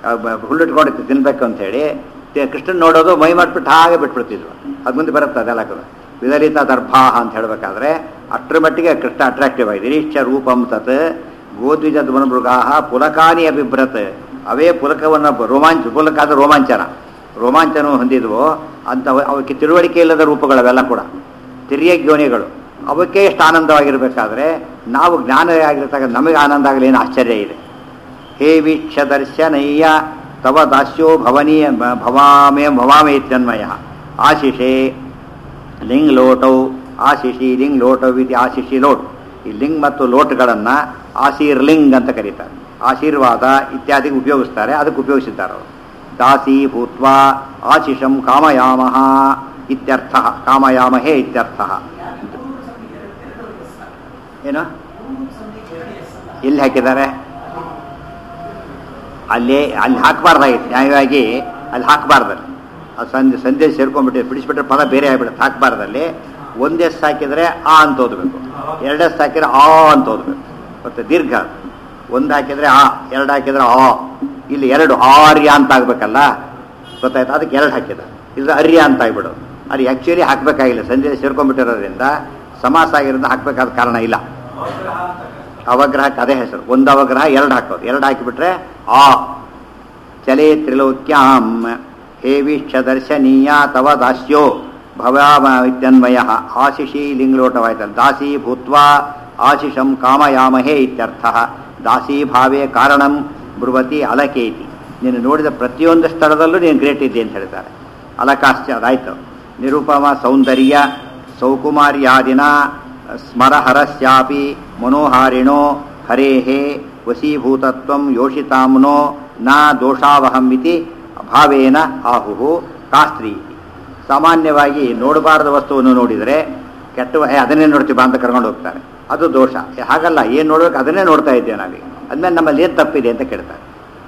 ಹುಲ್ಲಿಟ್ಕೊಂಡು ತಿನ್ಬೇಕು ಅಂತ ಹೇಳಿ ಕೃಷ್ಣನ್ ನೋಡೋದು ಮೈ ಮಾಡಿಬಿಟ್ಟು ಹಾಗೆ ಬಿಟ್ಬಿಡ್ತಿದ್ವು ಅದು ಮುಂದೆ ಬರುತ್ತೆ ಅದೆಲ್ಲ ಕೂಡ ವಿದಲಿತ ದರ್ಭಾಹ ಅಂತ ಹೇಳಬೇಕಾದ್ರೆ ಅಷ್ಟರ ಮಟ್ಟಿಗೆ ಕೃಷ್ಣ ಅಟ್ರಾಕ್ಟಿವ್ ಆಗಿದೆ ನಿರೀಕ್ಷ ರೂಪಂ ತತ್ ಗೋದ್ವಿಜ ಮೃಗಾಹ ಪುಲಕಾನಿ ಅಭಿಭ್ರತ್ ಅವೇ ಪುಲಕವನ್ನು ರೋಮಾಂಚ ಪುಲಕ ಆದ ರೋಮಾಂಚನ ರೋಮಾಂಚನ ಹೊಂದಿದ್ವು ಅಂತ ಅವಕ್ಕೆ ತಿಳುವಳಿಕೆ ಇಲ್ಲದ ರೂಪಗಳವೆಲ್ಲ ಕೂಡ ತಿರಿಯ ಯೋನಿಗಳು ಅವಕ್ಕೆ ಎಷ್ಟು ಆನಂದವಾಗಿರಬೇಕಾದ್ರೆ ನಾವು ಜ್ಞಾನ ಆಗಿರ್ತಕ್ಕ ನಮಗೆ ಆನಂದ ಆಗಲಿ ಏನು ಆಶ್ಚರ್ಯ ಇದೆ ಹೇ ವೀಕ್ಷ ದರ್ಶನಯ್ಯ ತವ ದಾಸ್ಯೋ ಭವನೀಯ ಭವಾಮೇ ಭವಾಮೇತ್ಯನ್ಮಯ ಆಶಿಷೆ ಲಿಂಗ್ ಲೋಟೌ ಆಶಿಷಿ ಲಿಂಗ್ ಲೋಟೌ ಇತಿ ಆಶಿಷಿ ಲೋಟ್ ಈ ಲಿಂಗ್ ಮತ್ತು ಲೋಟ್ಗಳನ್ನು ಆಶೀರ್ಲಿಂಗ್ ಅಂತ ಕರೀತಾರೆ ಆಶೀರ್ವಾದ ಇತ್ಯಾದಿಗೆ ಉಪಯೋಗಿಸ್ತಾರೆ ಅದಕ್ಕೆ ಉಪಯೋಗಿಸಿದ್ದಾರೆ ಅವರು ದಾಸಿ ಭೂತ್ವ ಆಶಿಷಂ ಕಾಮಯಾಮಹ ಇತ್ಯರ್ಥ ಕಾಮಯಾಮಹೇ ಇತ್ಯರ್ಥ ಏನು ಎಲ್ಲಿ ಹಾಕಿದ್ದಾರೆ ಅಲ್ಲಿ ಅಲ್ಲಿ ಹಾಕಬಾರ್ದಾಗಿತ್ತು ನ್ಯಾಯವಾಗಿ ಅಲ್ಲಿ ಹಾಕಬಾರ್ದಲ್ಲಿ ಅದು ಸಂಧಿ ಸಂದೇಶ ಸೇರ್ಕೊಂಡ್ಬಿಟ್ಟು ಬಿಡಿಸ್ಬಿಟ್ರೆ ಪದ ಬೇರೆ ಆಗಿಬಿಡುತ್ತೆ ಹಾಕಬಾರ್ದಲ್ಲಿ ಒಂದೆಸ್ ಹಾಕಿದರೆ ಆ ಅಂತ ಓದಬೇಕು ಎರಡೆಸ್ ಹಾಕಿದ್ರೆ ಆ ಅಂತ ಓದಬೇಕು ಮತ್ತೆ ದೀರ್ಘ ಒಂದು ಹಾಕಿದ್ರೆ ಆ ಎರಡು ಹಾಕಿದ್ರೆ ಆ ಇಲ್ಲಿ ಎರಡು ಆರ್ಯ ಅಂತ ಆಗ್ಬೇಕಲ್ಲ ಗೊತ್ತಾಯ್ತು ಅದಕ್ಕೆ ಎರಡು ಹಾಕಿದ ಇದು ಅರ್ಯ ಅಂತ ಆಗ್ಬಿಡು ಅದು ಆ್ಯಕ್ಚುಲಿ ಹಾಕಬೇಕಾಗಿಲ್ಲ ಸಂಜೆ ಸೇರ್ಕೊಂಡ್ಬಿಟ್ಟಿರೋದ್ರಿಂದ ಸಮಾಸ ಆಗಿರೋದು ಹಾಕಬೇಕಾದ ಕಾರಣ ಇಲ್ಲ ಅವಗ್ರಹಕ್ಕೆ ಅದೇ ಹೆಸರು ಒಂದು ಅವಗ್ರಹ ಎರಡು ಹಾಕೋದು ಎರಡು ಹಾಕಿಬಿಟ್ರೆ ಆ ಚಲೇ ತ್ರಿಲೋಕ್ಯಾಂ ಹೇ ವೀಕ್ಷ ದರ್ಶನೀಯ ತವ ದಾಸ್ಯೋ ಭವಾಮಿತ್ಯನ್ವಯ ಆಶಿಷಿ ಲಿಂಗ್ಲೋಟವಾಯ್ತಲ್ಲ ದಾಸಿ ಭೂತ್ವ ಆಶಿಷಂ ಕಾಮಯಾಮಹೇ ಇತ್ಯರ್ಥ ದಾಸಿ ಭಾವೇ ಕಾರಣಂ ಬ್ರುವತಿ ಅಲಕೇತಿ ನೀನು ನೋಡಿದ ಪ್ರತಿಯೊಂದು ಸ್ಥಳದಲ್ಲೂ ನೀನು ಗ್ರೇಟ್ ಇದ್ದೆ ಅಂತ ಹೇಳ್ತಾರೆ ಅಲಕಾಶ್ಚ ಅದಾಯ್ತು ನಿರುಪಮ ಸೌಂದರ್ಯ ಸೌಕುಮಾರ್ಯಾದಿನ ಸ್ಮರಹರಸ್ಯಾಪಿ ಮನೋಹಾರಿಣೋ ಹರೇಹೇ ವಶೀಭೂತತ್ವಂ ಯೋಷಿತಾಮ್ನೋ ನ ದೋಷಾವಹಂ ಇತಿ ಭಾವೇನ ಆಹುಹು ಕಾಸ್ತ್ರೀ ಸಾಮಾನ್ಯವಾಗಿ ನೋಡಬಾರದ ವಸ್ತುವನ್ನು ನೋಡಿದರೆ ಕೆಟ್ಟ ಏ, ಅದನ್ನೇ ನೋಡ್ತೀವಿ ಅಂತ ಕರ್ಕೊಂಡು ಹೋಗ್ತಾರೆ ಅದು ದೋಷ ಏ, ಹಾಗಲ್ಲ ಏನು ನೋಡ್ಬೇಕು ಅದನ್ನೇ ನೋಡ್ತಾ ಇದ್ದೇವೆ ನಾವೀಗ ಅದ್ಮೇಲೆ ನಮ್ಮಲ್ಲಿ ಏನು ತಪ್ಪಿದೆ ಅಂತ ಕೇಳ್ತಾರೆ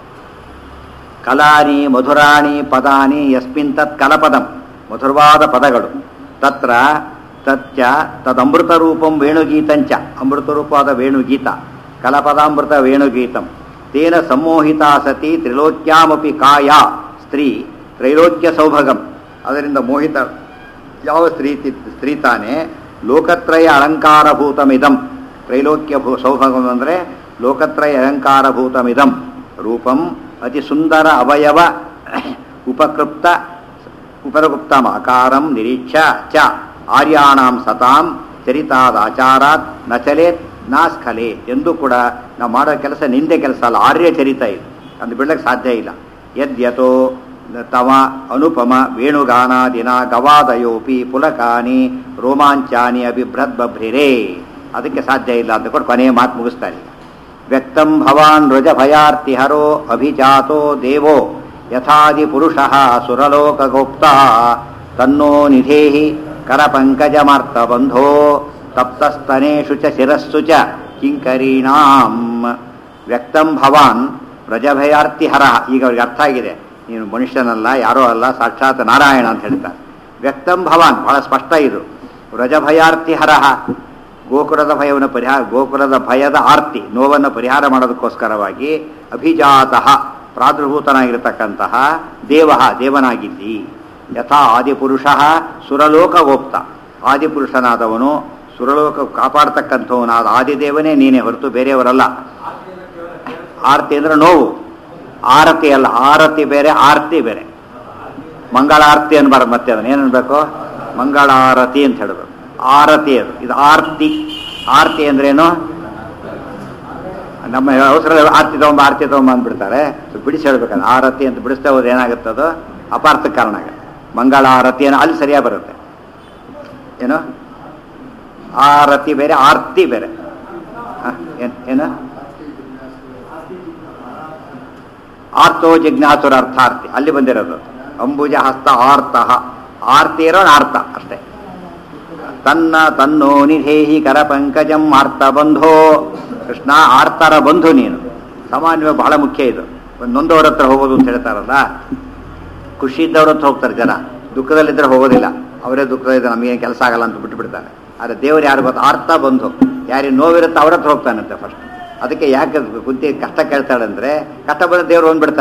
ಕಲಾನಿ ಮಧುರಾಣಿ ಪದಾನಿ ಯಸ್ಮಿನ್ ತತ್ ಕಲಪದಂ ಮಧುರವಾದ ಪದಗಳು ತತ್ರ ತಚ್ಚ ತದಮೃತ ರೂಪಂ ವೇಣುಗೀತಂಚ ಅಮೃತ ರೂಪವಾದ ವೇಣುಗೀತ ಕಲಪದಾಮೃತ ವೇಣುಗೀತಂ ತೇನ ಸಮ್ಮೋಹಿತ ಸತಿ ತ್ರಿಲೋಕ್ಯಾಮಪಿ ಕಾಯ ಸ್ತ್ರೀ ತ್ರೈಲೋಕ್ಯ ಸೌಭಗಂ ಅದರಿಂದ ಮೋಹಿತ ಯಾವ ಸ್ತ್ರೀ ತಿ- ಸ್ತ್ರೀ ತಾನೇ ಲೋಕತ್ರಯ ಅಲಂಕಾರಭೂತಮಿದಂ ತ್ರೈಲೋಕ್ಯ ಭೂ ಸೌಭಗಂ ಅಂದರೆ ಲೋಕತ್ರಯ ಅಲಂಕಾರಭೂತಮಿದಂ ರೂಪಂ ಅತಿ ಸುಂದರ ಅವಯವ ಉಪಕೃಪ್ತ ಉಪರಗುಪ್ತಂ ಅಕಾರಂ ನಿರೀಕ್ಷ ಚ ಆರ್ಯಾಣಾಂ ಸತಾಂ ಚರಿತಾದಾಚಾರಾತ್ ನ ಚಲೇತ್ ನಾ ಸ್ಖಲೇತ್ ಎಂದು ಕೂಡ ನಾವು ಮಾಡೋ ಕೆಲಸ ನಿಂದೆ ಕೆಲಸ ಅಲ್ಲ ಆರ್ಯ ಚರಿತ ಇದು ಅದು ಬಿಡ್ಲಿಕ್ಕೆ ಸಾಧ್ಯ ಇಲ್ಲ ಯದ್ಯತೋ ತವ ಅನುಪಮ ವೇಣುಗಾನಾದಿನ ಗವಾದಯೋಪಿ ಪುಲಕಾನಿ ರೋಮಾಂಚಾನಿ ಅಭಿಭ್ರದ್ ಬಭ್ರಿರೇ ಅದಕ್ಕೆ ಸಾಧ್ಯ ಇಲ್ಲ ಅಂತ ಕೊಟ್ಟು ಕೊನೆಯ ಮಾತು ಮುಗಿಸ್ತಾರೆ ಈಗ. ವ್ಯಕ್ತಂ ಭವಾನ್ ಹರೋ ಅಭಿಜಾತೋ ದೇವೋ ಯಥಾದಿ ಪುರುಷಃ ಸುರಲೋಕಗೋಪ್ತ ತನ್ನೋ ನಿಧೇಹಿ ಕರಪಂಕಜಮಾರ್ತ ಬಂಧೋ ತಪ್ತಸ್ತನೇಷು ಚ ಶಿರಸ್ಸು ಚ ಕಿಂಕರೀಣಾಂ ವ್ಯಕ್ತಂ ಭವಾನ್ ವ್ರಜಭಯಾರ್ತಿಹರ ಈಗ ಅವ್ರಿಗೆ ಅರ್ಥ ಆಗಿದೆ ನೀನು ಮನುಷ್ಯನಲ್ಲ ಯಾರೋ ಅಲ್ಲ ಸಾಕ್ಷಾತ್ ನಾರಾಯಣ ಅಂತ ಹೇಳ್ತಾರೆ ವ್ಯಕ್ತಂ ಭವಾನ್ ಬಹಳ ಸ್ಪಷ್ಟ ಇದು ವ್ರಜಭಯಾರ್ತಿಹರ ಗೋಕುಲದ ಭಯವನ್ನು ಪರಿಹಾರ ಗೋಕುಲದ ಭಯದ ಆರ್ತಿ ನೋವನ್ನು ಪರಿಹಾರ ಮಾಡೋದಕ್ಕೋಸ್ಕರವಾಗಿ ಅಭಿಜಾತಃ ಪ್ರಾದುರ್ಭೂತನಾಗಿರತಕ್ಕಂತಹ ದೇವ ದೇವನಾಗಿದ್ದಿ ಯಥಾ ಆದಿಪುರುಷ ಸುರಲೋಕಗೋಪ್ತ ಆದಿಪುರುಷನಾದವನು ಸುರಲೋಕ ಕಾಪಾಡ್ತಕ್ಕಂಥವನಾದ ಆದಿದೇವನೇ ನೀನೇ ಹೊರತು ಬೇರೆಯವರಲ್ಲ ಆರತಿ ಅಂದ್ರೆ ನೋವು ಆರತಿ ಅಲ್ಲ ಆರತಿ ಬೇರೆ ಆರತಿ ಬೇರೆ ಮಂಗಳಾರತಿ ಅನ್ಬಾರ್ದು ಮತ್ತೆ ಅದನ್ನ ಏನು ಅನ್ಬೇಕು ಮಂಗಳಾರತಿ ಅಂತ ಹೇಳಬೇಕು ಆರತಿ ಅದು ಇದು ಆರ್ತಿ ಆರ್ತಿ ಅಂದ್ರೇನು ನಮ್ಮ ಅವಸರ ಆರ್ತಿ ತಗೊಂಬ ಆರ್ತಿ ತಗೊಂಬ ಅಂದ್ಬಿಡ್ತಾರೆ ಸೊ ಬಿಡಿಸಿ ಹೇಳ್ಬೇಕಲ್ಲ ಆರತಿ ಅಂತ ಬಿಡಿಸ್ತಾ ಹೋದ್ರೆ ಏನಾಗುತ್ತೆ ಅದು ಅಪಾರ್ಥಕ್ಕೆ ಕಾರಣ ಆಗುತ್ತೆ ಮಂಗಳಾರತಿ ಅನ್ನೋ ಅಲ್ಲಿ ಸರಿಯಾಗಿ ಬರುತ್ತೆ ಏನು ಆರತಿ ಬೇರೆ ಆರ್ತಿ ಬೇರೆ ಹ, ಏನ್ ಏನು ಆರ್ತೋ ಜಿಜ್ಞಾಸುರ ಅರ್ಥಾರ್ಥಿ ಅಲ್ಲಿ ಬಂದಿರೋದು ಅಂಬುಜ ಹಸ್ತ ಆರ್ತಃ ಆರ್ತಿ ಇರೋನು ಆರ್ತ ಅಷ್ಟೇ ತನ್ನ ತನ್ನೋ ನಿಧೇಹಿ ಕರ ಪಂಕಜಂ ಆರ್ತ ಬಂಧೋ ಕೃಷ್ಣ ಆರ್ತರ ಬಂಧು ನೀನು ಸಾಮಾನ್ಯವಾಗಿ ಬಹಳ ಮುಖ್ಯ ಇದು ಒಂದು ನೊಂದವ್ರ ಹತ್ರ ಹೋಗೋದು ಅಂತ ಹೇಳ್ತಾರಲ್ಲ ಖುಷಿ ಇದ್ದವ್ರ ಹತ್ರ ಹೋಗ್ತಾರೆ ಜನ ದುಃಖದಲ್ಲಿದ್ದರೆ ಹೋಗೋದಿಲ್ಲ ಅವರೇ ದುಃಖದಲ್ಲಿದ್ದರೆ ನಮಗೇನು ಕೆಲಸ ಆಗಲ್ಲ ಅಂತ ಬಿಟ್ಬಿಡ್ತಾರೆ ಆದರೆ ದೇವರು ಯಾರು ಗೊತ್ತು ಆರ್ತ ಬಂಧು ಯಾರಿಗೆ ನೋವಿರುತ್ತೆ ಅವ್ರ ಹತ್ರ ಹೋಗ್ತಾನಂತೆ ಫಸ್ಟ್ ಅದಕ್ಕೆ ಯಾಕೆ ಕುಂತಿ ಕಷ್ಟ ಕೇಳ್ತಾಳೆ ಅಂದರೆ ಕಷ್ಟ ಬಂದ ದೇವ್ರು ಬಂದ್ಬಿಡ್ತಾನೆ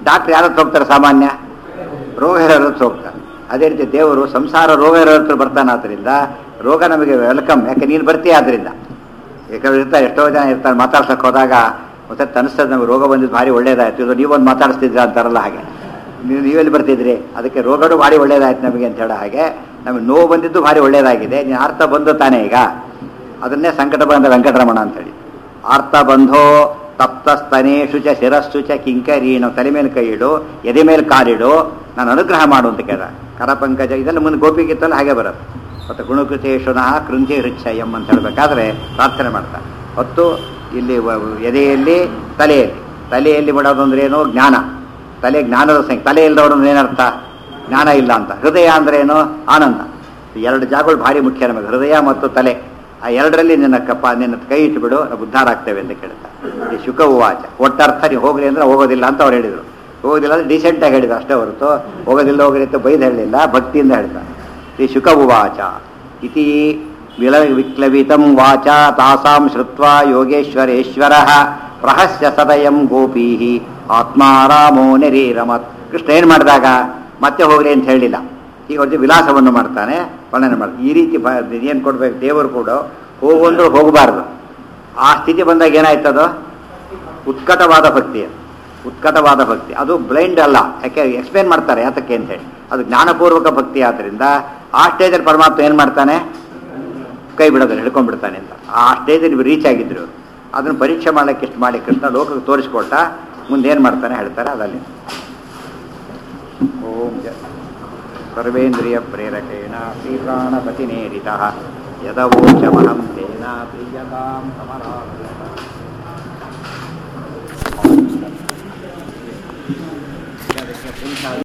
ಡಾಕ್ಟರ್ ಯಾರ ಹತ್ರ ಹೋಗ್ತಾರೆ ಸಾಮಾನ್ಯ ರೋಗ ಇರೋರ ಹತ್ರ ಹೋಗ್ತಾರೆ ಅದೇ ರೀತಿ ದೇವರು ಸಂಸಾರ ರೋಗ ಇರೋ ಹತ್ರ ಬರ್ತಾನೆ ಆದ್ರಿಂದ ರೋಗ ನಮಗೆ ವೆಲ್ಕಮ್ ಯಾಕೆ ನೀನು ಬರ್ತೀಯ ಆದ್ರಿಂದ ಯಾಕಂದ್ರೆ ಇರ್ತಾರೆ ಎಷ್ಟೋ ಜನ ಇರ್ತಾರೆ ಮಾತಾಡ್ಸಕ್ಕೆ ಹೋದಾಗ ಮತ್ತೆ ಅನಿಸ್ತದೆ ನಮಗೆ ರೋಗ ಬಂದಿದ್ದು ಭಾರಿ ಒಳ್ಳೇದಾಯ್ತು ಇದು ನೀವೊಂದು ಮಾತಾಡಿಸ್ತಿದ್ರ ಅಂತಾರಲ್ಲ ಹಾಗೆ ನೀವು ನೀವೆಲ್ಲಿ ಬರ್ತಿದ್ರಿ ಅದಕ್ಕೆ ರೋಗನೂ ಭಾರಿ ಒಳ್ಳೇದಾಯ್ತು ನಮಗೆ ಅಂತ ಹೇಳೋ ಹಾಗೆ ನಮಗೆ ನೋವು ಬಂದಿದ್ದು ಭಾರಿ ಒಳ್ಳೇದಾಗಿದೆ ನೀನು ಅರ್ಥ ಬಂದು ತಾನೇ ಈಗ ಅದನ್ನೇ ಸಂಕಟ ಬಂದ ವೆಂಕಟರಮಣ ಅಂತೇಳಿ ಆರ್ತ ಬಂಧೋ ತಪ್ತ ಸ್ತನೇಶು ಚ ಶಿರಸ್ಸು ಚ ಕಿಂಕರೀಣು ತಲೆ ಮೇಲೆ ಕೈ ಇಡು ಎದೆ ಮೇಲೆ ಕಾಲಿಡು ನಾನು ಅನುಗ್ರಹ ಮಾಡು ಅಂತ ಕೇಳ ಕರಪಂಕಜ ಇದೆಲ್ಲ ಮುಂದೆ ಗೋಪಿಗಿತ್ತಲ್ಲ ಹಾಗೆ ಬರುತ್ತೆ ಮತ್ತು ಗುಣಕೃತೇಶುನಃ ಕೃಂಜಿ ಹೃಚ್ಛಯಂ ಅಂತ ಹೇಳಬೇಕಾದ್ರೆ ಪ್ರಾರ್ಥನೆ ಮಾಡ್ತಾರೆ ಹೊತ್ತು ಇಲ್ಲಿ ವ- ಎದೆಯಲ್ಲಿ ತಲೆಯಲ್ಲಿ ತಲೆಯಲ್ಲಿ ಮಾಡೋದು ಅಂದ್ರೆ ಏನು ಜ್ಞಾನ ತಲೆ ಜ್ಞಾನದ ಸಂಖ್ಯೆ ತಲೆ ಇಲ್ಲದವರು ಅಂದ್ರೆ ಏನರ್ಥ ಜ್ಞಾನ ಇಲ್ಲ ಅಂತ ಹೃದಯ ಅಂದ್ರೆ ಏನು ಆನಂದ ಈ ಎರಡು ಜಾಗಗಳು ಭಾರಿ ಮುಖ್ಯ ನಮಗೆ ಹೃದಯ ಮತ್ತು ತಲೆ ಆ ಎರಡರಲ್ಲಿ ನಿನ್ನ ಕಪ್ಪ ನಿನ್ನ ಕೈ ಇಟ್ಬಿಡು ನಾವು ಉದ್ಧಾರ ಆಗ್ತೇವೆ ಅಂತ ಕೇಳ್ತಾರೆ ಈ ಶುಕ ಉವಾಚ ಒಟ್ಟರ್ಥ ನೀವು ಹೋಗ್ರಿ ಅಂದ್ರೆ ಹೋಗೋದಿಲ್ಲ ಅಂತ ಅವ್ರು ಹೇಳಿದರು ಹೋಗೋದಿಲ್ಲ ಅಂದ್ರೆ ಡೀಸೆಂಟಾಗಿ ಹೇಳಿದ್ರು ಅಷ್ಟೇ ಹೊರತು ಹೋಗೋದಿಲ್ಲ ಹೋಗ್ರಿ ಅಂತ ಬೈದು ಹೇಳಲಿಲ್ಲ ಭಕ್ತಿಯಿಂದ ಹೇಳ್ತಾರೆ ಶ್ರೀ ಶುಕ ಉವಾಚ ಇತಿ ವಿಲ ವಿಕ್ಲವಿತಂ ವಾಚ ತಾಸಾಂ ಶ್ರುತ್ವಾ ಯೋಗೇಶ್ವರೇಶ್ವರ ಪ್ರಹಸ್ಯ ಸದಯಂ ಗೋಪೀ ಆತ್ಮಾರಾಮೋ ನಿರೀರಮತ್ ಕೃಷ್ಣ ಏನು ಮಾಡಿದಾಗ ಮತ್ತೆ ಹೋಗ್ರಿ ಅಂತ ಹೇಳಿಲ್ಲ ಈಗ ಅವ್ರ ವಿಲಾಸವನ್ನು ಮಾಡ್ತಾನೆ ವರ್ಣನೆ ಮಾಡ್ತಾನೆ ಈ ರೀತಿ ಏನು ಕೊಡ್ಬೇಕು ದೇವರು ಕೂಡ ಹೋಗೊಂಡ್ರು ಹೋಗಬಾರ್ದು ಆ ಸ್ಥಿತಿ ಬಂದಾಗ ಏನಾಯ್ತದು ಉತ್ಕಟವಾದ ಭಕ್ತಿ ಅದು. ಉತ್ಕಟವಾದ ಭಕ್ತಿ ಅದು ಬ್ಲೈಂಡ್ ಅಲ್ಲ ಯಾಕೆ ಎಕ್ಸ್ಪ್ಲೇನ್ ಮಾಡ್ತಾರೆ ಯಾತಕ್ಕೆ ಅಂತ ಹೇಳಿ ಅದು ಜ್ಞಾನಪೂರ್ವಕ ಭಕ್ತಿ ಆದ್ರಿಂದ ಆ ಸ್ಟೇಜಲ್ಲಿ ಪರಮಾತ್ಮ ಏನು ಮಾಡ್ತಾನೆ ಕೈ ಬಿಡೋದಿಲ್ಲ ಹಿಡ್ಕೊಂಡ್ಬಿಡ್ತಾನೆ ಅಂತ ಆ ಸ್ಟೇಜಲ್ಲಿ ರೀಚ್ ಆಗಿದ್ರು ಇವ್ರು. ಅದನ್ನು ಪರೀಕ್ಷೆ ಮಾಡಲಿಕ್ಕೆ ಇಷ್ಟು ಮಾಡಿ ಕೃಷ್ಣ ಲೋಕಕ್ಕೆ ತೋರಿಸ್ಕೊಟ್ಟ ಮುಂದೆ ಏನು ಮಾಡ್ತಾನೆ ಹೇಳ್ತಾರೆ ಅದಲ್ಲಿ ಓಂ ಜ ಸರ್ವೇಂದ್ರಿಯ ಪ್ರೇರಕೇಣ ಶ್ರೀಪ್ರಾಣಪತಿನೇರಿತ ಯದವೋಚಮಹಂ ತೇನ ಪ್ರಿಯತಾಂ ಕಮಲಾಲಯ